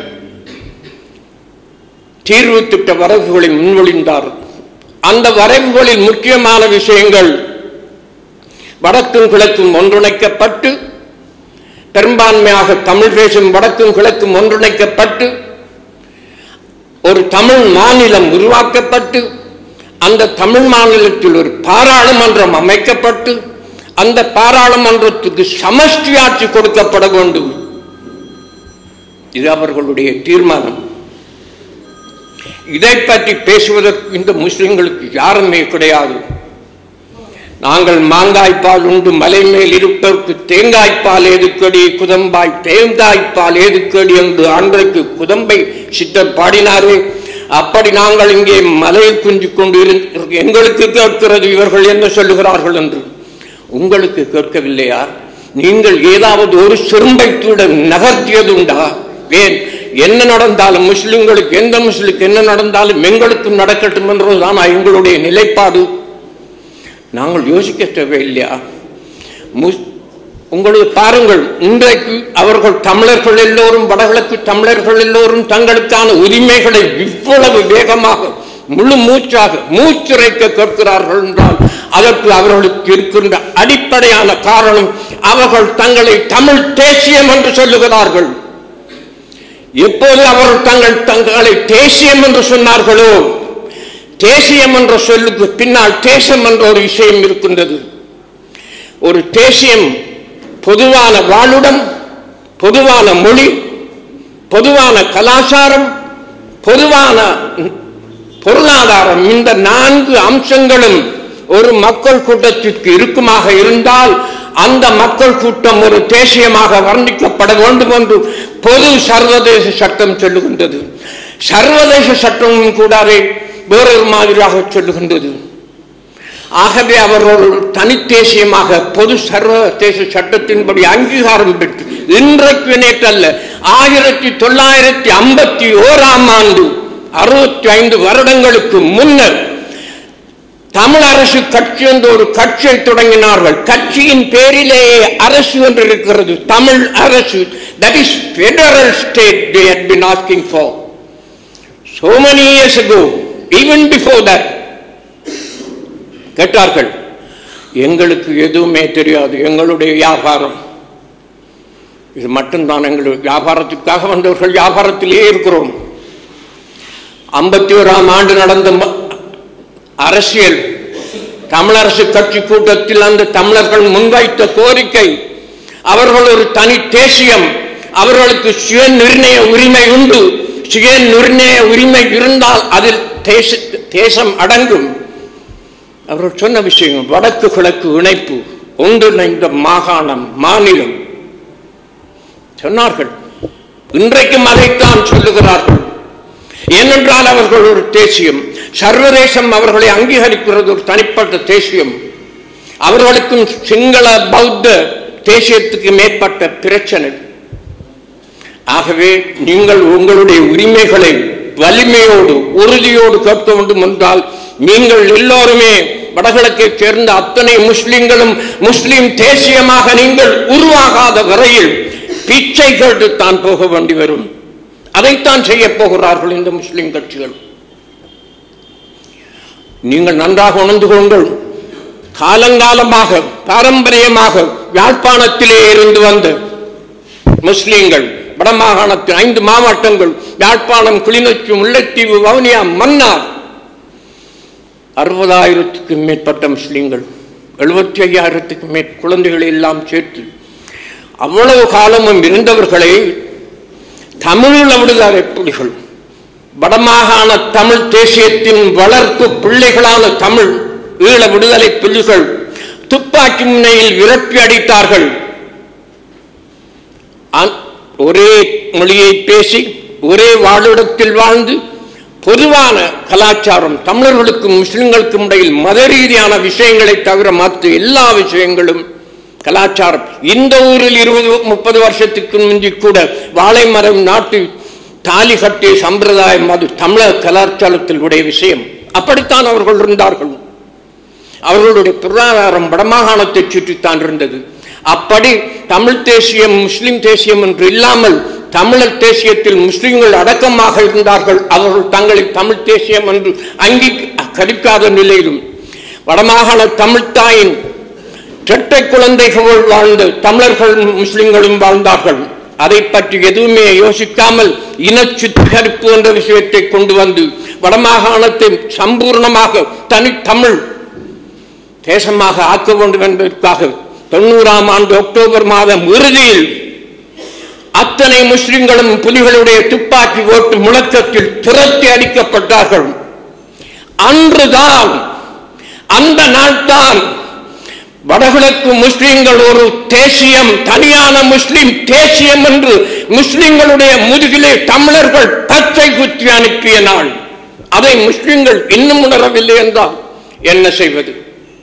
[SPEAKER 2] தீர்வு திட்ட வரைவுகளை முன்மொழிந்தார் அந்த வரைவுகளில் முக்கியமான விஷயங்கள் வடக்கும் கிழக்கும் ஒன்றிணைக்கப்பட்டு பெரும்பான்மையாக தமிழ் பேசும் வடக்கும் கிழக்கும் ஒன்றிணைக்கப்பட்டு ஒரு தமிழ் மாநிலம் உருவாக்கப்பட்டு அந்த தமிழ் மாநிலத்தில் ஒரு பாராளுமன்றம் அமைக்கப்பட்டு அந்த பாராளுமன்றத்துக்கு சமஷ்டி ஆட்சி கொடுக்கப்பட வேண்டும் இது அவர்களுடைய தீர்மானம் இதை பற்றி பேசுவதற்கு இந்த முஸ்லிம்களுக்கு யாருமே கிடையாது நாங்கள் மாங்காய்ப்பால் உண்டு மலை மேல் இருப்பதற்கு தேங்காய்ப்பால் எதுக்கடி குதம்பாய் தேங்காய்ப்பால் எதுக்கடி என்று அன்றைக்கு குதம்பை சித்தர் பாடினாரே அப்படி நாங்கள் இங்கே மலையில் குஞ்சு கொண்டு இரு- எங்களுக்கு கேட்கிறது இவர்கள் என்ன சொல்லுகிறார்கள் என்று உங்களுக்கு கேட்கவில்லையா நீங்கள் ஏதாவது ஒரு சிறும்பை கூட நகர்த்தியது உண்டா ஏன் என்ன நடந்தாலும் முஸ்லிம்களுக்கு எந்த முஸ்லிம்க்கு என்ன நடந்தாலும் எங்களுக்கும் நடக்கட்டும் என்றுதான் எங்களுடைய நிலைப்பாடு நாங்கள் யோசிக்க தேவையில்லையா முஸ்- உங்களுக்கு பாருங்கள் இன்றைக்கு அவர்கள் தமிழர்கள் எல்லோரும் வடகிழக்கு தமிழர்கள் எல்லோரும் தங்களுக்கான உரிமைகளை இவ்வளவு வேகமாக முழு மூச்சாக மூச்சுரைக்க கேட்கிறார்கள் என்றால் அதற்கு அவர்களுக்கு இருக்கின்ற அடிப்படையான காரணம் அவர்கள் தங்களை தமிழ் தேசியம் என்று சொல்லுகிறார்கள் எப்போது அவர்கள் தங்கள் தங்களை தேசியம் என்று சொன்னார்களோ தேசியம் என்ற சொல்லுக்கு பின்னால் தேசம் என்ற ஒரு விஷயம் இருக்கின்றது ஒரு தேசியம் பொதுவான வாழுடம் பொதுவான மொழி பொதுவான கலாச்சாரம் பொதுவான பொருளாதாரம் இந்த நான்கு அம்சங்களும் ஒரு மக்கள் கூட்டத்திற்கு இருக்குமாக இருந்தால் அந்த மக்கள் கூட்டம் ஒரு தேசியமாக வர்ணிக்கப்பட வேண்டும் என்று பொது சர்வதேச சட்டம் சொல்லுகின்றது சர்வதேச சட்டமும் கூடாதே வேறொரு மாதிரியாக சொல்லுகின்றது ஆகவே அவர்கள் தனித்தேசியமாக பொது சர்வதேச சட்டத்தின்படி அங்கீகாரம் பெற்று இன்றைக்கு நேற்றல்ல ஆயிரத்தி தொள்ளாயிரத்தி ஐம்பத்தி ஓராம் ஆண்டு அறுபத்தி ஐந்து வருடங்களுக்கு முன்னர் தமிழ் அரசு கட்சி என்ற ஒரு கட்சியை தொடங்கினார்கள் கட்சியின் பேரிலேயே அரசு என்று இருக்கிறது Tamil Arasu that is federal state they had been asking for so many years ago even before that கேட்டார்கள் எங்களுக்கு எதுவுமே தெரியாது எங்களுடைய வியாபாரம் இது மட்டும்தான் எங்களுடைய வியாபாரத்துக்காக வந்தவர்கள் வியாபாரத்திலேயே இருக்கிறோம் ஐம்பத்தி ஓராம் ஆண்டு நடந்த ம- அரசியல் தமிழரசு கட்சி கூட்டத்தில் அந்த தமிழர்கள் முன்வைத்த கோரிக்கை அவர்கள் ஒரு தனி தேசியம் அவர்களுக்கு சுய நிர்ணய உரிமை உண்டு சுய நிர்ணய உரிமை இருந்தால் அதில் தேச தேசம் அடங்கும் அவர்கள் சொன்ன விஷயம் வடக்கு கிழக்கு இணைப்பு ஒன்றிணைந்த மாகாணம் மாநிலம் சொன்னார்கள் இன்றைக்கும் அதைத்தான் சொல்லுகிறார்கள் ஏனென்றால் அவர்கள் ஒரு தேசியம் சர்வதேசம் அவர்களை அங்கீகரிக்கிறது ஒரு தனிப்பட்ட தேசியம் அவர்களுக்கும் சிங்கள பௌத்த தேசியத்துக்கு மேற்பட்ட பிரச்சனை ஆகவே நீங்கள் உங்களுடைய உரிமைகளை வலிமையோடு உறுதியோடு கேட்க வேண்டும் என்றால் நீங்கள் எல்லோருமே வடகிழக்கை சேர்ந்த அத்தனை முஸ்லிம்களும் முஸ்லிம் தேசியமாக நீங்கள் உருவாகாத வரையில் பிச்சை கேட்டுத்தான் போக வேண்டி வரும் அதைத்தான் செய்ய போகிறார்கள் இந்த முஸ்லிம் கட்சிகள் நீங்கள் நன்றாக உணர்ந்து கொள்ளுங்கள் காலங்காலமாக பாரம்பரியமாக யாழ்ப்பாணத்திலே இருந்து வந்த முஸ்லிம்கள் வடமாகாணத்தின் ஐந்து மாவட்டங்கள் யாழ்ப்பாணம் கிளிநொச்சி முல்லைத்தீவு வவுனியா மன்னார் அறுபதாயிரத்துக்கும் மேற்பட்ட முஸ்லிம்கள் எழுபத்தி ஐயாயிரத்துக்கு மேற் குழந்தைகளை எல்லாம் சேர்த்து அவ்வளவு காலமும் இருந்தவர்களை தமிழ் விடுதலை புலிகள் வடமாகாண தமிழ் தேசியத்தின் வளர்ப்பு பிள்ளைகளான தமிழ் ஈழ விடுதலை புலிகள் துப்பாக்கி முனையில் விரட்டி அடித்தார்கள் அ- ஒரே மொழியை பேசி ஒரே வாழிடத்தில் வாழ்ந்து பொதுவான கலாச்சாரம் தமிழர்களுக்கும் முஸ்லிம்களுக்கும் இடையில் மத ரீதியான விஷயங்களை தவிர மற்ற எல்லா விஷயங்களும் கலாச்சாரம் இந்த ஊரில் இருபது முப்பது வருஷத்துக்கு முந்தி கூட வாழை மரம் நாட்டு தாலி கட்டிய சம்பிரதாயம் அது தமிழக கலாச்சாரத்தில் உடைய விஷயம் அப்படித்தான் அவர்கள் இருந்தார்கள் அவர்களுடைய பொருளாதாரம் வடமாகாணத்தை சுற்றித்தான் இருந்தது அப்படி தமிழ் தேசியம் முஸ்லிம் தேசியம் என்று இல்லாமல் தமிழர் தேசியத்தில் முஸ்லிம்கள் அடக்கமாக இருந்தார்கள் அவர்கள் தங்களை தமிழ் தேசியம் என்று அங்கீ கடிக்காத நிலையிலும் வடமாகாண தமிழ்த்தாயின் இரட்டை குழந்தைகள் வாழ்ந்த தமிழர்கள் முஸ்லிம்களும் வாழ்ந்தார்கள் அதை பற்றி எதுவுமே யோசிக்காமல் இன சுத்திகரிப்பு என்ற விஷயத்தை கொண்டு வந்து வடமாகாணத்தை சம்பூர்ணமாக தனித்தமிழ் தேசமாக ஆக்க வேண்டும் என்பதற்காக தொண்ணூறாம் ஆண்டு அக்டோபர் மாதம் இறுதியில் அத்தனை முஸ்லிம்களும் புலிகளுடைய துப்பாக்கி ஓட்டு முழக்கத்தில் திரட்டி அடிக்கப்பட்டார்கள் அன்றுதான் அந்த நாள்தான் வடகிழக்கு முஸ்லிம்கள் ஒரு தேசியம் தனியான முஸ்லிம் தேசியம் என்று முஸ்லிம்களுடைய முதுகிலே தமிழர்கள் பச்சை குத்தி அனுப்பிய நாள் அதை முஸ்லிம்கள் இன்னும் உணரவில்லை என்றால் என்ன செய்வது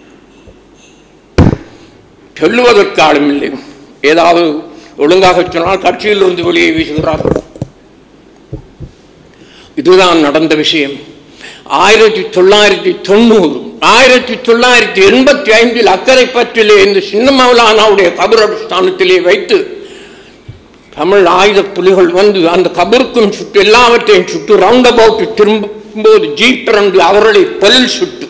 [SPEAKER 2] சொல்லுவதற்கு ஆளும் இல்லை ஏதாவது ஒழுங்காக சொன்னால் கட்சியில் இருந்து வெளியே வீசுகிறார்கள் இதுதான் நடந்த விஷயம் ஆயிரத்தி தொள்ளாயிரத்தி தொண்ணூறு ஆயிரத்தி தொள்ளாயிரத்தி எண்பத்தி ஐந்தில் அக்கரைப்பற்றிலே இந்த சின்னமௌலானாவுடைய கபரஸ்தானத்திலே வைத்து தமிழ் ஆயுத புலிகள் வந்து அந்த கபருக்கும் சுட்டு எல்லாவற்றையும் சுட்டு ரவுண்ட் அபவுட் திரும்பும்போது ஜீப் திறந்து அவர்களை பலில் சுட்டு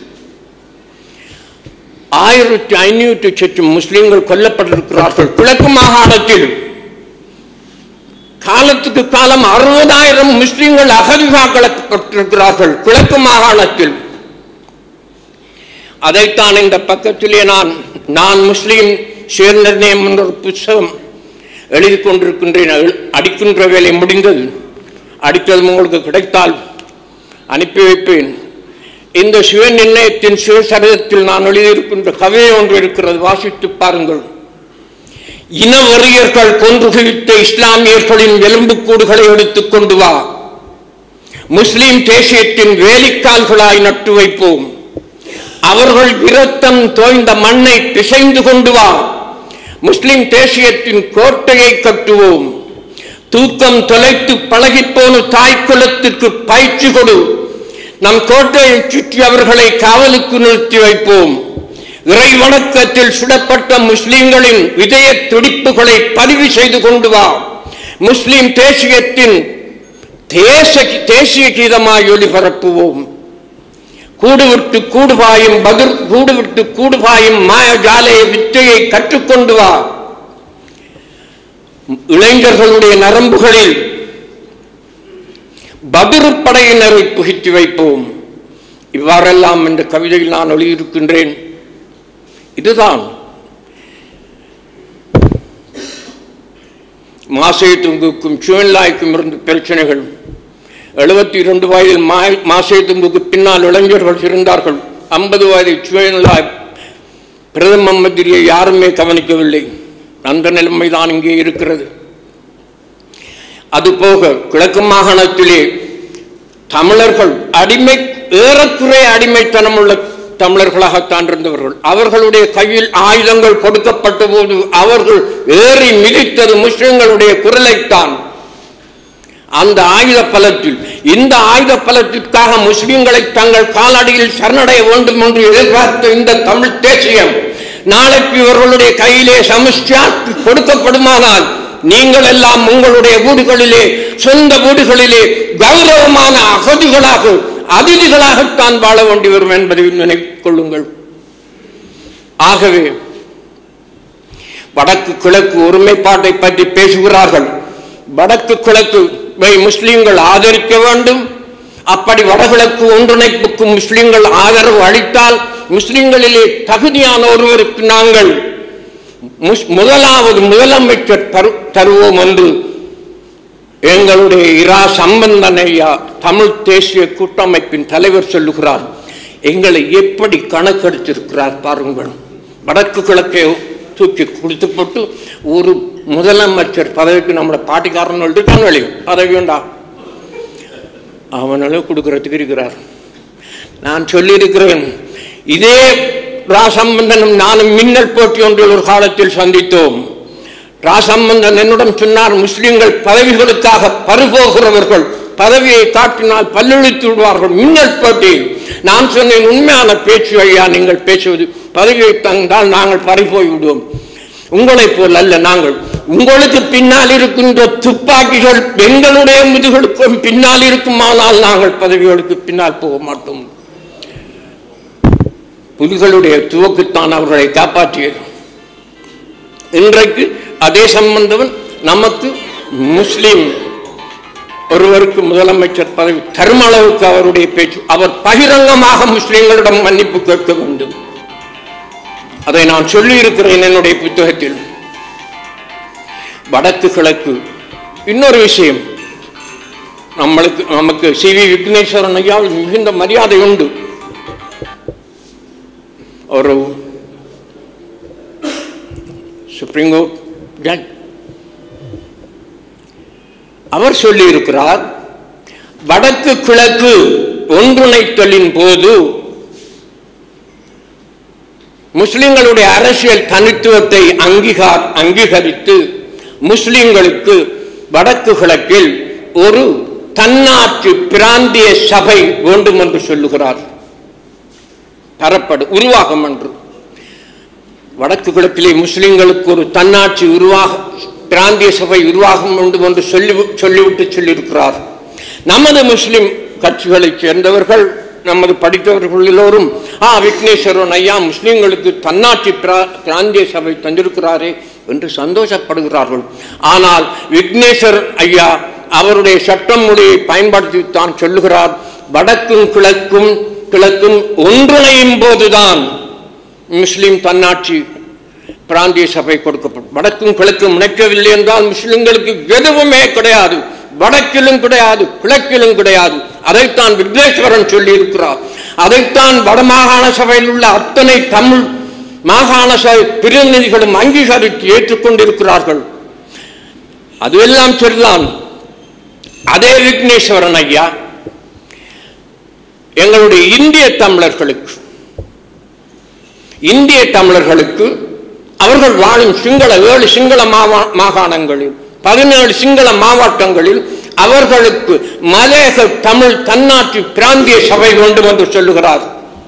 [SPEAKER 2] ஆயிரத்தி ஐநூற்றி சற்றும் முஸ்லிம்கள் கொல்லப்பட்டிருக்கிறார்கள் கிழக்கு மாகாணத்தில் காலத்துக்கு காலம் அறுபதாயிரம் முஸ்லிம்கள் அகதிகாக்கப்பட்டிருக்கிறார்கள் கிழக்கு மாகாணத்தில் அதைத்தான் இந்த பக்கத்திலே நான் நான் முஸ்லீம் சுயநிர்ணயம் என்ற ஒரு புஸ்தகம் எழுதி கொண்டிருக்கின்றேன் எழு- அடிக்கின்ற வேலை முடிந்தது அடித்தது உங்களுக்கு கிடைத்தால் அனுப்பி வைப்பேன் இந்த சுய நிர்ணயத்தின் சுயசரிதத்தில் நான் எழுதியிருக்கின்ற கவிதை ஒன்று இருக்கிறது வாசித்து பாருங்கள் இனவெறியர்கள் கொன்று குவித்த இஸ்லாமியர்களின் எலும்புக்கூடுகளை எடுத்துக் கொண்டு வா முஸ்லிம் தேசியத்தின் வேலிக்கால்களாய் நட்டு வைப்போம் அவர்கள் இரத்தம் தோய்ந்த மண்ணை பிசைந்து கொண்டு வா முஸ்லிம் தேசியத்தின் கோட்டையை கட்டுவோம் தூக்கம் தொலைத்து பழகிப்போன தாய் குலத்திற்கு பயிற்சி கொடு நம் கோட்டையை சுற்றி அவர்களை காவலுக்கு நிறுத்தி வைப்போம் இறை வணக்கத்தில் சுடப்பட்ட முஸ்லிம்களின் இதய துடிப்புகளை பதிவு செய்து கொண்டு வா முஸ்லிம் தேசியத்தின் தேச தேசிய கீதமாய் ஒளிபரப்புவோம் கூடுவிட்டு கூடுபாயும் பதிர் கூடுவிட்டு கூடுபாயும் மாயஜாலைய வித்தையை கற்றுக்கொண்டு வா இளைஞர்களுடைய நரம்புகளில் பதிரு படையினரை புகித்து வைப்போம் இவ்வாறெல்லாம் இந்த கவிதையில் நான் எழுதியிருக்கின்றேன் இதுதான் மாசே துங்குக்கும் சுவன்லாய்க்கும் இருந்த பிரச்சனைகள் எழுபத்தி இரண்டு வயதில் மா- மாசேதும்புக்கு பின்னால் இளைஞர்கள் இருந்தார்கள் ஐம்பது வயது சுயநலா பிரதம மந்திரியை யாருமே கவனிக்கவில்லை அந்த நிலைமைதான் இங்கே இருக்கிறது அதுபோக கிழக்கு மாகாணத்திலே தமிழர்கள் அடிமை ஏறக்குறைய அடிமைத்தனம் உள்ள தமிழர்களாகத்தான் இருந்தவர்கள் அவர்களுடைய கையில் ஆயுதங்கள் கொடுக்கப்பட்ட போது அவர்கள் ஏறி மிதித்தது முஸ்லிம்களுடைய குரலைத்தான் அந்த ஆயுத பலத்தில் இந்த ஆயுத பலத்திற்காக முஸ்லிம்களை தங்கள் காலடியில் சரணடைய வேண்டும் என்று எதிர்பார்த்த இந்த தமிழ் தேசியம் நாளைக்கு இவர்களுடைய கையிலே சமஸ்டியாக்கு கொடுக்கப்படுமானால் நீங்கள் எல்லாம் உங்களுடைய வீடுகளிலே சொந்த வீடுகளிலே கௌரவமான அகதிகளாக அதிதிகளாகத்தான் வாழ வேண்டி வரும் என்பதை நினைத்துக் கொள்ளுங்கள் ஆகவே வடக்கு கிழக்கு ஒருமைப்பாட்டை பற்றி பேசுகிறார்கள் வடக்கு கிழக்கு வை முஸ்லிம்கள் ஆதரிக்க வேண்டும் அப்படி வடகிழக்கு ஒன்றிணைப்புக்கு முஸ்லிம்கள் ஆதரவு அளித்தால் முஸ்லிம்களிலே தகுதியான ஒருவருக்கு நாங்கள் முஸ்- முதலாவது முதலமைச்சர் தரு- தருவோம் என்று எங்களுடைய இரா சம்பந்தன் ஐயா தமிழ் தேசிய கூட்டமைப்பின் தலைவர் சொல்லுகிறார் எங்களை எப்படி கணக்கெடுத்திருக்கிறார் பாருங்கள் வடக்கு கிழக்கை தூக்கி கொடுத்து போட்டு ஒரு முதலமைச்சர் பதவிக்கு நம்மளை பாட்டிக்காரன் இருக்கான் வெளியே பதவி வேண்டாம் அவனால கொடுக்கறதுக்கு இருக்கிறார் நான் சொல்லியிருக்கிறேன் இதே ராசம்பந்தனும் நானும் மின்னல் போட்டி ஒன்றில் ஒரு காலத்தில் சந்தித்தோம் ராசம்பந்தன் என்னிடம் சொன்னார் முஸ்லிம்கள் பதவிகளுக்காக பருபோகிறவர்கள் பதவியை காட்டினால் பல்லெழுத்து விடுவார்கள் மின்னல் போட்டி நான் சொன்னேன் உண்மையான பேச்சு ஐயா நீங்கள் பேசுவது பதவியை தந்தால் நாங்கள் பறிபோய் விடுவோம் உங்களைப் போல் அல்ல நாங்கள் உங்களுக்கு பின்னால் இருக்கின்ற துப்பாக்கிகள் எங்களுடைய முதுகளுக்கும் பின்னால் இருக்குமானால் நாங்கள் பதவிகளுக்கு பின்னால் போக மாட்டோம் புலிகளுடைய துவக்குத்தான் அவர்களை காப்பாற்றியது இன்றைக்கு அதே சம்பந்தவன் நமக்கு முஸ்லிம் ஒருவருக்கு முதலமைச்சர் பதவி தரும் அளவுக்கு அவருடைய பேச்சு அவர் பகிரங்கமாக முஸ்லிம்களிடம் மன்னிப்பு கேட்க வேண்டும் அதை நான் சொல்லி இருக்கிறேன் என்னுடைய புத்தகத்தில் வடக்கு கிழக்கு இன்னொரு விஷயம் நம்மளுக்கு நமக்கு சி வி விக்னேஸ்வரன் ஐயாவில் மிகுந்த மரியாதை உண்டு ஒரு சுப்ரீம் கோர்ட் ஜட்ஜ் அவர் சொல்லி இருக்கிறார் வடக்கு கிழக்கு ஒன்றிணைத்தலின் போது முஸ்லிம்களுடைய அரசியல் தனித்துவத்தை அங்கீகார் அங்கீகரித்து முஸ்லிம்களுக்கு வடக்கு கிழக்கில் ஒரு தன்னாட்சி பிராந்திய சபை வேண்டும் என்று சொல்லுகிறார் தரப்படு உருவாகும் என்று வடக்கு கிழக்கிலே முஸ்லிம்களுக்கு ஒரு தன்னாட்சி உருவாக பிராந்திய சபை உருவாகும் வேண்டும் என்று சொல்லி சொல்லிவிட்டு சொல்லியிருக்கிறார் நமது முஸ்லிம் கட்சிகளைச் சேர்ந்தவர்கள் நமது படித்தவர்கள் எல்லோரும் ஆ விக்னேஸ்வரன் ஐயா முஸ்லிம்களுக்கு தன்னாட்சி பிரா- பிராந்திய சபை தந்திருக்கிறாரே என்று சந்தோஷப்படுகிறார்கள் ஆனால் விக்னேஸ்வர் ஐயா அவருடைய சட்டம் மொழியை பயன்படுத்தி தான் சொல்லுகிறார் வடக்கும் கிழக்கும் கிழக்கும் ஒன்றிணையும் போதுதான் முஸ்லிம் தன்னாட்சி பிராந்திய சபை கொடுக்கப்படும் வடக்கும் கிழக்கும் இணைக்கவில்லை என்றால் முஸ்லிம்களுக்கு எதுவுமே கிடையாது வடக்கிலும் கிடையாது கிழக்கிலும் கிடையாது அதைத்தான் விக்னேஸ்வரன் சொல்லி இருக்கிறார் அதைத்தான் வடமாகாண சபையில் உள்ள அத்தனை தமிழ் மாகாண சபை பிரதிநிதிகளும் அங்கீகரித்து ஏற்றுக்கொண்டிருக்கிறார்கள் அதுவெல்லாம் சொல்லலாம் அதே விக்னேஸ்வரன் ஐயா எங்களுடைய இந்திய தமிழர்களுக்கு இந்திய தமிழர்களுக்கு அவர்கள் வாழும் சிங்கள ஏழு சிங்கள மாவா மாகாணங்களில் பதினேழு சிங்கள மாவட்டங்களில் அவர்களுக்கு மலேக தமிழ் தன்னாட்சி பிராந்திய சபை வேண்டும் என்று சொல்லுகிறார்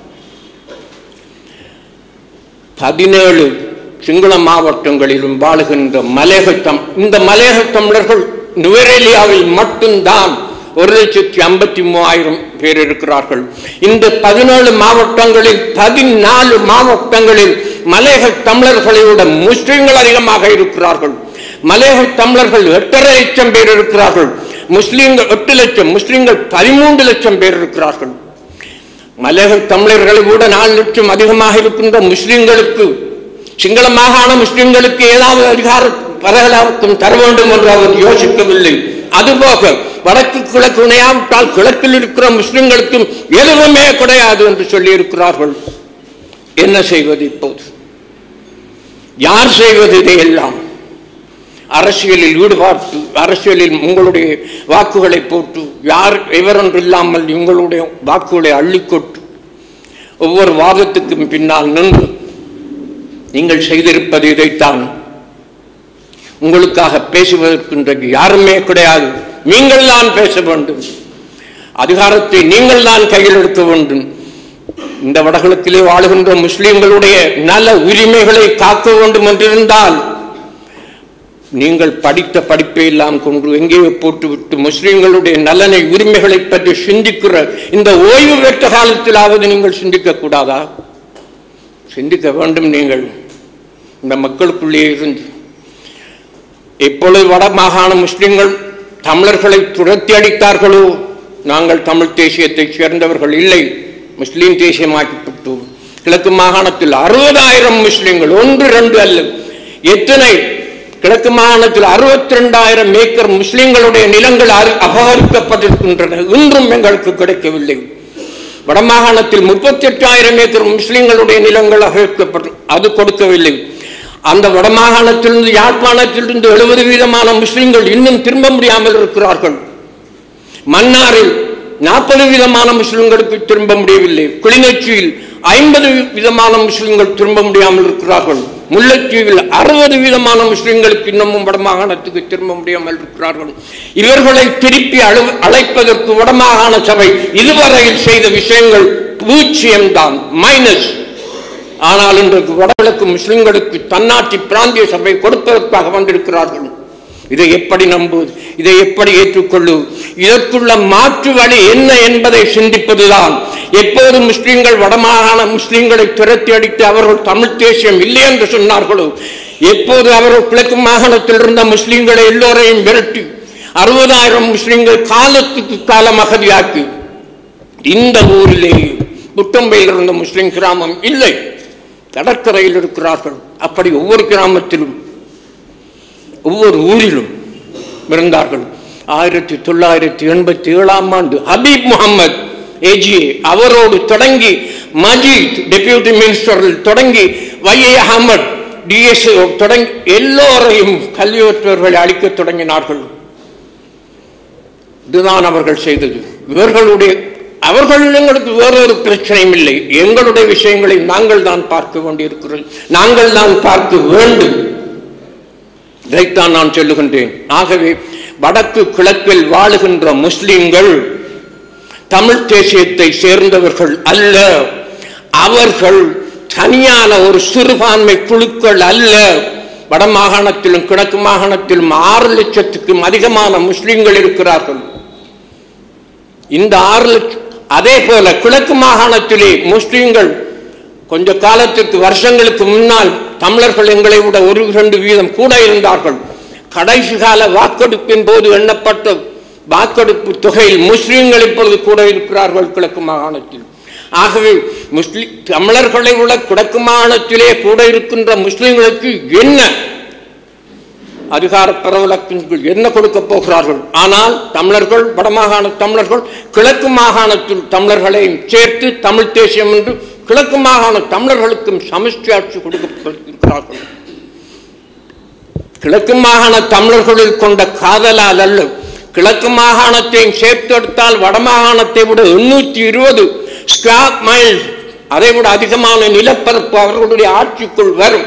[SPEAKER 2] பதினேழு சிங்கள மாவட்டங்களிலும் வாழுகின்ற மலேக தம் இந்த மலேக தமிழர்கள் நுவரேலியாவில் மட்டும்தான் ஒரு லட்சத்தி ஐம்பத்தி மூவாயிரம் பேர் இருக்கிறார்கள் இந்த பதினேழு மாவட்டங்களில் பதினாலு மாவட்டங்களில் மலையக தமிழர்களை விட முஸ்லிம்கள் அதிகமாக இருக்கிறார்கள் மலையக தமிழர்கள் எட்டரை லட்சம் பேர் இருக்கிறார்கள் முஸ்லிம்கள் எட்டு லட்சம் முஸ்லிம்கள் பதிமூன்று லட்சம் பேர் இருக்கிறார்கள் மலையக தமிழர்களை விட நாலு லட்சம் அதிகமாக இருக்கின்ற முஸ்லிம்களுக்கு சிங்கள மாகாண முஸ்லிம்களுக்கு ஏதாவது அதிகார பரகலாக்கம் தர வேண்டும் என்று அவர் யோசிக்கவில்லை அதுபோக வடக்கு கிழக்கு இணையாவிட்டால் கிழக்கில் இருக்கிற முஸ்லிம்களுக்கும் எதுவுமே கிடையாது என்று சொல்லி இருக்கிறார்கள் என்ன செய்வது இப்போது யார் செய்வது இதையெல்லாம் அரசியலில் ஈடுபாட்டு அரசியலில் உங்களுடைய வாக்குகளை போட்டு யார் எவரென்று இல்லாமல் உங்களுடைய வாக்குகளை அள்ளிக்கொட்டு ஒவ்வொரு வாதத்துக்கும் பின்னால் நின்று நீங்கள் செய்திருப்பது இதைத்தான் உங்களுக்காக பேசுவதற்கு இன்றைக்கு யாருமே கிடையாது நீங்கள் தான் பேச வேண்டும் அதிகாரத்தை நீங்கள் தான் கையில் எடுக்க வேண்டும் இந்த வடகிழக்கிலே வாழுகின்ற முஸ்லிம்களுடைய நல உரிமைகளை காக்க வேண்டும் என்றிருந்தால் நீங்கள் படித்த படிப்பை எல்லாம் கொண்டு எங்கேயோ போட்டுவிட்டு முஸ்லிம்களுடைய நலனை உரிமைகளை பற்றி சிந்திக்கிற இந்த ஓய்வு பெற்ற காலத்திலாவது நீங்கள் சிந்திக்க கூடாதா சிந்திக்க வேண்டும் நீங்கள் இந்த மக்களுக்குள்ளே இருந்து எப்பொழுது வட மாகாண முஸ்லிம்கள் தமிழர்களை துரத்தி அடித்தார்களோ நாங்கள் தமிழ் தேசியத்தைச் சேர்ந்தவர்கள் இல்லை முஸ்லீம் தேசியமாக்கப்பட்டோம் கிழக்கு மாகாணத்தில் அறுபதாயிரம் முஸ்லிம்கள் ஒன்று ரெண்டு அல்ல எத்தனை கிழக்கு மாகாணத்தில் அறுபத்தி ரெண்டாயிரம் ஏக்கர் முஸ்லிம்களுடைய நிலங்கள் அரு- அபகரிக்கப்பட்டிருக்கின்றன இன்றும் எங்களுக்கு கிடைக்கவில்லை வடமாகாணத்தில் முப்பத்தி எட்டாயிரம் ஏக்கர் முஸ்லிம்களுடைய நிலங்கள் அகழ்க்கப்பட்டு அது கொடுக்கவில்லை அந்த வடமாகாணத்திலிருந்து யாழ்ப்பாணத்திலிருந்து எழுபது வீதமான முஸ்லிம்கள் இன்னும் திரும்ப முடியாமல் இருக்கிறார்கள் மன்னாரில் நாற்பது விதமான முஸ்லிம்களுக்கு திரும்ப முடியவில்லை கிளிநொச்சியில் ஐம்பது விதமான முஸ்லிம்கள் திரும்ப முடியாமல் இருக்கிறார்கள் முல்லைத்தீவில் அறுபது விதமான முஸ்லிம்களுக்கு இன்னமும் வடமாகாணத்துக்கு திரும்ப முடியாமல் இருக்கிறார்கள் இவர்களை திருப்பி அழு- அழைப்பதற்கு வடமாகாண சபை இதுவரையில் செய்த விஷயங்கள் பூஜ்ஜியம்தான் மைனஸ் ஆனால் இன்றைக்கு வடகிழக்கு முஸ்லிம்களுக்கு தன்னாட்சி பிராந்திய சபை கொடுப்பதற்காக வந்திருக்கிறார்கள் இதை எப்படி நம்புவது இதை எப்படி ஏற்றுக்கொள்ளுவது இதற்குள்ள மாற்று வழி என்ன என்பதை சிந்திப்பதுதான் எப்போது முஸ்லிம்கள் வடமாகாண முஸ்லிம்களை துரத்தி அடித்து அவர்கள் தமிழ் தேசியம் இல்லை என்று சொன்னார்களோ எப்போது அவர்கள் கிழக்கு மாகாணத்தில் இருந்த முஸ்லிம்களை எல்லோரையும் விரட்டி அறுபதாயிரம் முஸ்லிம்கள் காலத்துக்கு காலம் அகதியாக்கி இந்த ஊரிலேயே புத்தம்பையில் இருந்த முஸ்லிம் கிராமம் இல்லை கடற்கரையில் இருக்கிறார்கள் அப்படி ஒவ்வொரு கிராமத்திலும் ஒவ்வொரு ஊரிலும் இருந்தார்கள் ஆயிரத்தி தொள்ளாயிரத்தி எண்பத்தி ஏழாம் ஆண்டு ஹபீப் முகமது ஏஜிஏ அவரோடு தொடங்கி மஜீத் டெபியூட்டி மினிஸ்டரில் தொடங்கி வைஏ அகமது டிஎஸ்ஓ தொடங்கி எல்லோரையும் கல்வியற்றவர்களை அழிக்கத் தொடங்கினார்கள் இதுதான் அவர்கள் செய்தது இவர்களுடைய அவர்கள் எங்களுக்கு வேறொரு பிரச்சனையும் இல்லை எங்களுடைய விஷயங்களை நாங்கள் தான் பார்க்க வேண்டியிருக்கிறோம் நாங்கள் தான் பார்க்க வேண்டும் இதைத்தான் நான் சொல்லுகின்றேன் ஆகவே வடக்கு கிழக்கில் வாழுகின்ற முஸ்லிம்கள் தமிழ் தேசியத்தை சேர்ந்தவர்கள் அல்ல அவர்கள் தனியான ஒரு சிறுபான்மை குழுக்கள் அல்ல வட மாகாணத்திலும் கிழக்கு மாகாணத்திலும் ஆறு லட்சத்துக்கும் அதிகமான முஸ்லிம்கள் இருக்கிறார்கள் இந்த ஆறு லட்சம் அதே போல கிழக்கு மாகாணத்திலே முஸ்லிம்கள் கொஞ்ச காலத்திற்கு வருஷங்களுக்கு முன்னால் தமிழர்கள் எங்களை விட ஒரு இரண்டு வீதம் கூட இருந்தார்கள் கடைசி கால வாக்கெடுப்பின் போது எண்ணப்பட்ட வாக்கெடுப்பு தொகையில் முஸ்லிம்கள் இப்பொழுது கூட இருக்கிறார்கள் கிழக்கு மாகாணத்தில் ஆகவே முஸ்லிம் தமிழர்களை விட கிழக்கு மாகாணத்திலே கூட இருக்கின்ற முஸ்லிம்களுக்கு என்ன அதிகார பரவலக்கின் கீழ் என்ன கொடுக்க போகிறார்கள் ஆனால் தமிழர்கள் வடமாகாண தமிழர்கள் கிழக்கு மாகாணத்தில் தமிழர்களையும் சேர்த்து தமிழ் தேசியம் என்று கிழக்கு மாகாண தமிழர்களுக்கும் சமஷ்டி ஆட்சி கொடுக்கப்பட்டிருக்கிறார்கள் கிழக்கு மாகாண தமிழர்களில் கொண்ட காதலால் அல்ல கிழக்கு மாகாணத்தையும் சேர்த்தெடுத்தால் வடமாகாணத்தை விட எண்ணூற்றி இருபது ஸ்கொயர் மைல் அதை விட அதிகமான நிலப்பரப்பு அவர்களுடைய ஆட்சிக்குள் வரும்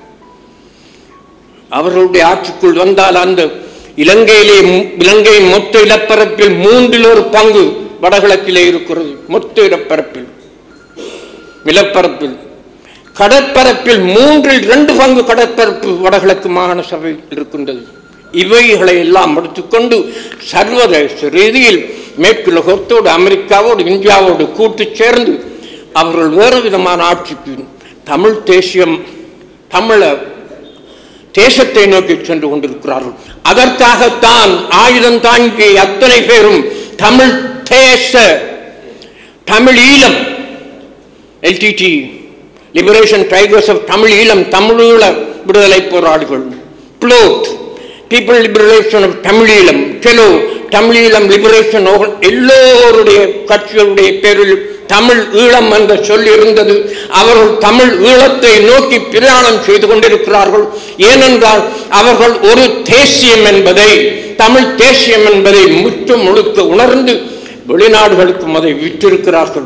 [SPEAKER 2] அவர்களுடைய ஆட்சிக்குள் வந்தால் அந்த இலங்கையிலே மு- இலங்கையின் மொத்த இலப்பரப்பில் மூன்றில் ஒரு பங்கு வடகிழக்கிலே இருக்கிறது மொத்த இலப்பரப்பில் நிலப்பரப்பில் கடற்பரப்பில் மூன்றில் இரண்டு பங்கு கடற்பரப்பு வடகிழக்கு மாகாண சபையில் இருக்கின்றது இவைகளை எல்லாம் எடுத்துக்கொண்டு சர்வதேச ரீதியில் மேற்குலகத்தோடு அமெரிக்காவோடு இந்தியாவோடு கூட்டு சேர்ந்து அவர்கள் வேறு விதமான ஆட்சிக்கு தமிழ் தேசியம் தமிழ தேசத்தை நோக்கி சென்று கொண்டிருக்கிறார்கள் அதற்காகத்தான் ஆயுதம் தாங்கிய அத்தனை பேரும் தமிழ் தேச Tamil Eelam LTT liberation tigers of Tamil Eelam தமிழீழ விடுதலை போராளிகள் PLOTE people liberation of Tamil Eelam செலோ தமிழீழம் லிபரேஷன் எல்லோருடைய கட்சிகளுடைய பேரில் தமிழ் ஈழம் என்ற சொல் இருந்தது அவர்கள் தமிழ் ஈழத்தை நோக்கி பிரயாணம் செய்து கொண்டிருக்கிறார்கள் ஏனென்றால் அவர்கள் ஒரு தேசியம் என்பதை தமிழ் தேசியம் என்பதை முற்று முழுக்க உணர்ந்து வெளிநாடுகளுக்கும் அதை விற்றிருக்கிறார்கள்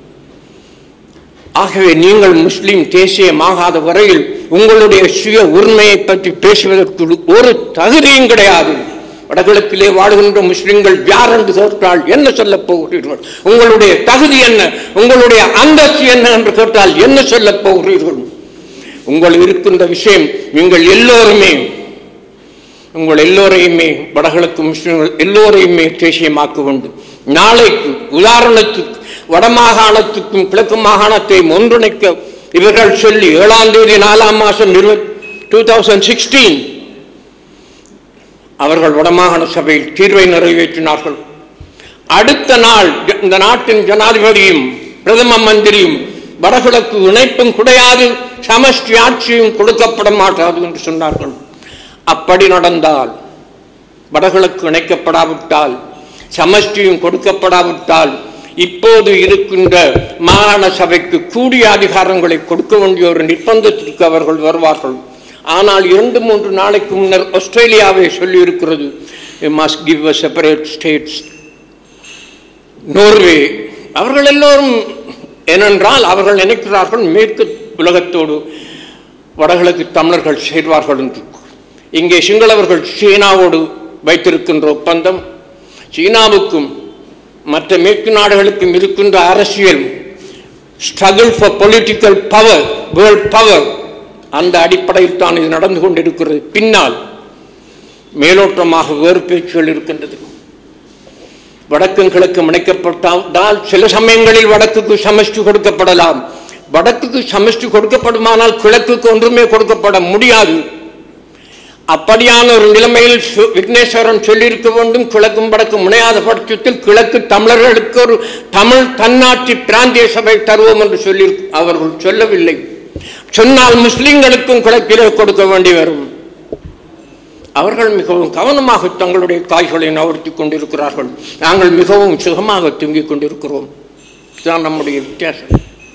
[SPEAKER 2] ஆகவே நீங்கள் முஸ்லிம் தேசியமாகாத வரையில் உங்களுடைய சுய உரிமையை பற்றி பேசுவதற்கு ஒரு தகுதியும் கிடையாது வடகிழக்கிலே வாழுகின்ற முஸ்லிம்கள் யார் என்று கேட்டால் என்ன சொல்லப் போகிறீர்கள் உங்களுடைய தகுதி என்ன உங்களுடைய அந்தஸ்து என்ன என்று கேட்டால் என்ன சொல்லப் போகிறீர்கள் உங்கள் இருக்கின்ற விஷயம் நீங்கள் எல்லோருமே உங்கள் எல்லோரையுமே வடகிழக்கு முஸ்லிம்கள் எல்லோரையுமே தேசியமாக்க வேண்டும் நாளைக்கு உதாரணத்துக்கு வடமாகாணத்துக்கும் கிழக்கு மாகாணத்தையும் ஒன்றிணைக்க இவர்கள் சொல்லி ஏழாம் தேதி நாலாம் மாதம் டூ தௌசண்ட் சிக்ஸ்டீன் அவர்கள் வடமாகாண சபையில் தீர்வை நிறைவேற்றினார்கள் அடுத்த நாள் இந்த நாட்டின் ஜனாதிபதியும் பிரதம மந்திரியும் வடகிழக்கு இணைப்பும் கிடையாது சமஷ்டி ஆட்சியும் கொடுக்கப்பட மாட்டாது என்று சொன்னார்கள் அப்படி நடந்தால் வடகிழக்கு இணைக்கப்படாவிட்டால் சமஷ்டியும் கொடுக்கப்படாவிட்டால் இப்போது இருக்கின்ற மாகாண சபைக்கு கூடிய அதிகாரங்களை கொடுக்க வேண்டிய ஒரு நிர்பந்தத்திற்கு அவர்கள் வருவார்கள் ஆனால் இரண்டு மூன்று நாளைக்கு முன்னர் ஆஸ்திரேலியாவை சொல்லி இருக்கிறது must give a separate states Norway அவர்கள் எல்லோரும் ஏனென்றால் அவர்கள் நினைக்கிறார்கள் மேற்கு உலகத்தோடு வடகிழக்கு தமிழர்கள் சேர்வார்கள் என்று இங்கே சிங்களவர்கள் சீனாவோடு வைத்திருக்கின்ற ஒப்பந்தம் சீனாவுக்கும் மற்ற மேற்கு நாடுகளுக்கும் இருக்கின்ற அரசியல் struggle for political power world power அந்த அடிப்படையில் தான் இது நடந்து கொண்டிருக்கிறது பின்னால் மேலோட்டமாக வேறு பேச்சுகள் இருக்கின்றது வடக்கும் கிழக்கும் இணைக்கப்பட்டால் சில சமயங்களில் வடக்குக்கு சமஷ்டி கொடுக்கப்படலாம் வடக்குக்கு சமஷ்டி கொடுக்கப்படுமானால் கிழக்குக்கு ஒன்றுமே கொடுக்கப்பட முடியாது அப்படியான ஒரு நிலைமையில் விக்னேஸ்வரன் சொல்லியிருக்க வேண்டும் கிழக்கும் வடக்கும் முனையாத பட்சத்தில் கிழக்கு தமிழர்களுக்கு ஒரு தமிழ் தன்னாட்சி பிராந்திய சபை தருவோம் என்று சொல்லி அவர்கள் சொல்லவில்லை சொன்னால் முஸ்லிம்களுக்கும் கிழக்கிலே கொடுக்க வேண்டி வரும் அவர்கள் மிகவும் கவனமாக தங்களுடைய காய்களை நவர்த்தி கொண்டிருக்கிறார்கள் நாங்கள் மிகவும் சுகமாக தூங்கிக் கொண்டிருக்கிறோம் இதுதான் நம்முடைய வித்தியாசம்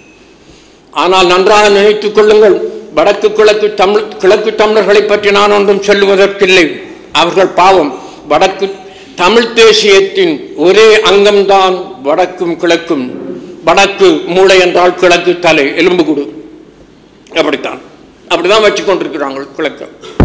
[SPEAKER 2] ஆனால் நன்றாக நினைத்துக் கொள்ளுங்கள் வடக்கு கிழக்கு தமிழ் கிழக்கு தமிழர்களை பற்றி நான் ஒன்றும் சொல்லுவதற்கில்லை அவர்கள் பாவம் வடக்கு தமிழ் தேசியத்தின் ஒரே அங்கம்தான் வடக்கும் கிழக்கும் வடக்கு மூளை என்றால் கிழக்கு தலை எலும்புகுடு அப்படித்தான் அப்படிதான் வச்சு கொண்டிருக்கிறாங்க கிழக்கு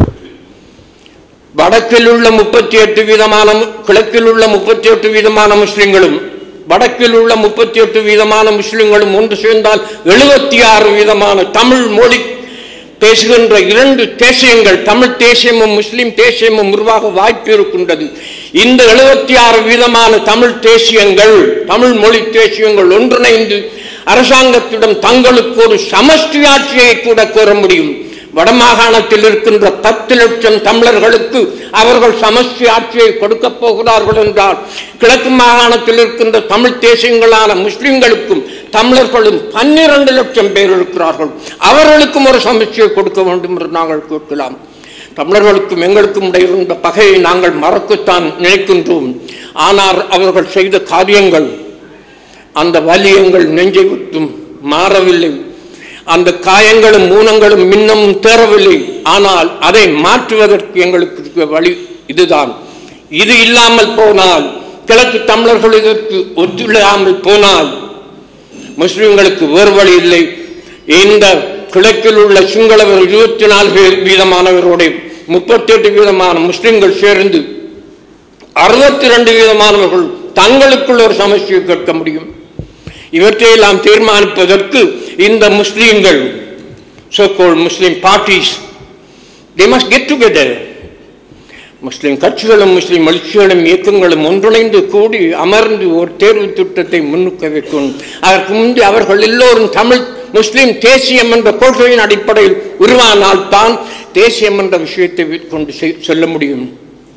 [SPEAKER 2] வடக்கில் உள்ள முப்பத்தி எட்டு வீதமான கிழக்கில் உள்ள முப்பத்தி எட்டு வீதமான முஸ்லிம்களும் வடக்கில் உள்ள முப்பத்தி எட்டு வீதமான முஸ்லிம்களும் ஒன்று சேர்ந்தால் எழுபத்தி ஆறு வீதமான தமிழ் மொழி பேசுகின்ற இரண்டு தேசியங்கள் தமிழ் தேசியமும் முஸ்லிம் தேசியமும் உருவாக வாய்ப்பு இருக்கின்றது இந்த எழுபத்தி ஆறு வீதமான தமிழ் தேசியங்கள் தமிழ் மொழி தேசியங்கள் ஒன்றிணைந்து அரசாங்கத்திடம் தங்களுக்கு ஒரு சமஷ்டி ஆட்சியை கூட கோர முடியும் வடமாகாணத்தில் இருக்கின்ற பத்து லட்சம் தமிழர்களுக்கு அவர்கள் சமஷ்டி ஆட்சியை கொடுக்க போகிறார்கள் என்றால் கிழக்கு மாகாணத்தில் இருக்கின்ற தமிழ் தேசியங்களான முஸ்லிம்களுக்கும் தமிழர்களும் பன்னிரண்டு லட்சம் பேர் இருக்கிறார்கள் அவர்களுக்கும் ஒரு சமஷ்டியை கொடுக்க வேண்டும் என்று நாங்கள் கேட்கலாம் தமிழர்களுக்கும் எங்களுக்கும் இடையிருந்த பகையை நாங்கள் மறக்கத்தான் நினைக்கின்றோம் ஆனால் அவர்கள் செய்த காரியங்கள் அந்த வலியங்கள் நெஞ்சை விட்டும் மாறவில்லை அந்த காயங்களும் ஊனங்களும் இன்னமும் தேரவில்லை ஆனால் அதை மாற்றுவதற்கு எங்களுக்கு இருக்கிற வழி இதுதான் இது இல்லாமல் போனால் கிழக்கு தமிழர்கள் இதற்கு ஒத்துழையாமல் போனால் முஸ்லிம்களுக்கு வேறு வழி இல்லை இந்த கிழக்கில் உள்ள சிங்களவர் இருபத்தி நாலு பேர் வீதமானவருடைய முப்பத்தி எட்டு வீதமான முஸ்லிம்கள் சேர்ந்து அறுபத்தி ரெண்டு வீதமானவர்கள் தங்களுக்குள் ஒரு சமஸ்டியை கேட்க முடியும் இவற்றையெல்லாம் தீர்மானிப்பதற்கு இந்த முஸ்லீம்கள் so called Muslim parties they must get together Muslim கட்சிகளும் முஸ்லிம் எழுச்சிகளும் இயக்கங்களும் ஒன்றிணைந்து கூடி அமர்ந்து ஒரு தேர்வு திட்டத்தை முன்னுக்க வைக்கும் அதற்கு முந்தி அவர்கள் எல்லோரும் தமிழ் முஸ்லிம் தேசியம் என்ற கொள்கையின் அடிப்படையில் உருவானால் தான் தேசியம் என்ற விஷயத்தை கொண்டு சொல்ல முடியும்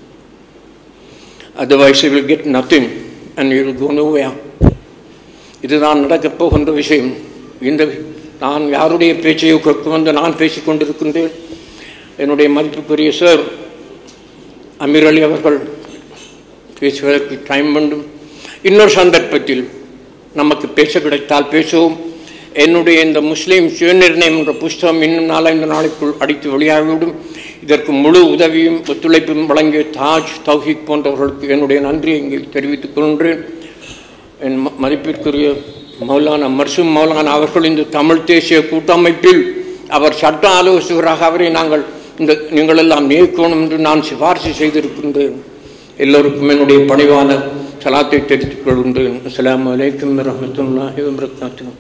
[SPEAKER 2] otherwise will get nothing and you go நோவேயா இதுதான் நடக்கப் போகின்ற விஷயம் இந்த நான் யாருடைய பேச்சையோ கேட்க வந்து நான் பேசிக் கொண்டிருக்கின்றேன் என்னுடைய மதிப்புக்குரிய சார் அமீர் அலி அவர்கள் பேசுவதற்கு டைம் வேண்டும் இன்னொரு சந்தர்ப்பத்தில் நமக்கு பேச கிடைத்தால் பேசுவோம் என்னுடைய இந்த முஸ்லீம் சுயநிர்ணயம் என்ற புஸ்தகம் இன்னும் நாலஞ்சு நாளைக்குள் அடித்து வெளியாகிவிடும் இதற்கு முழு உதவியும் ஒத்துழைப்பும் வழங்கிய தாஜ் தௌஹிக் போன்றவர்களுக்கு என்னுடைய நன்றியை இங்கே தெரிவித்துக் கொள்கிறேன் என் ம- மதிப்பிற்குரிய மௌலானா மர்சூம் மௌலானா அவர்கள் இந்த தமிழ் தேசிய கூட்டமைப்பில் அவர் சட்ட ஆலோசகராக அவரை நாங்கள் இந்த நீங்கள் எல்லாம் நியக்கணும் என்று நான் சிபாரிசு செய்திருக்கின்றேன் எல்லோருக்கும் என்னுடைய பணிவான சலாத்தை தெரிவித்துக் கொள்கின்றேன் அஸ்ஸலாமு அலைக்கும் வரஹ்மத்துல்லாஹி வபரகாத்துஹு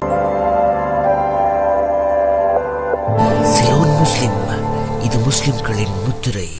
[SPEAKER 1] சிலோன் முஸ்லிம் இது முஸ்லிம்களின் முத்திரை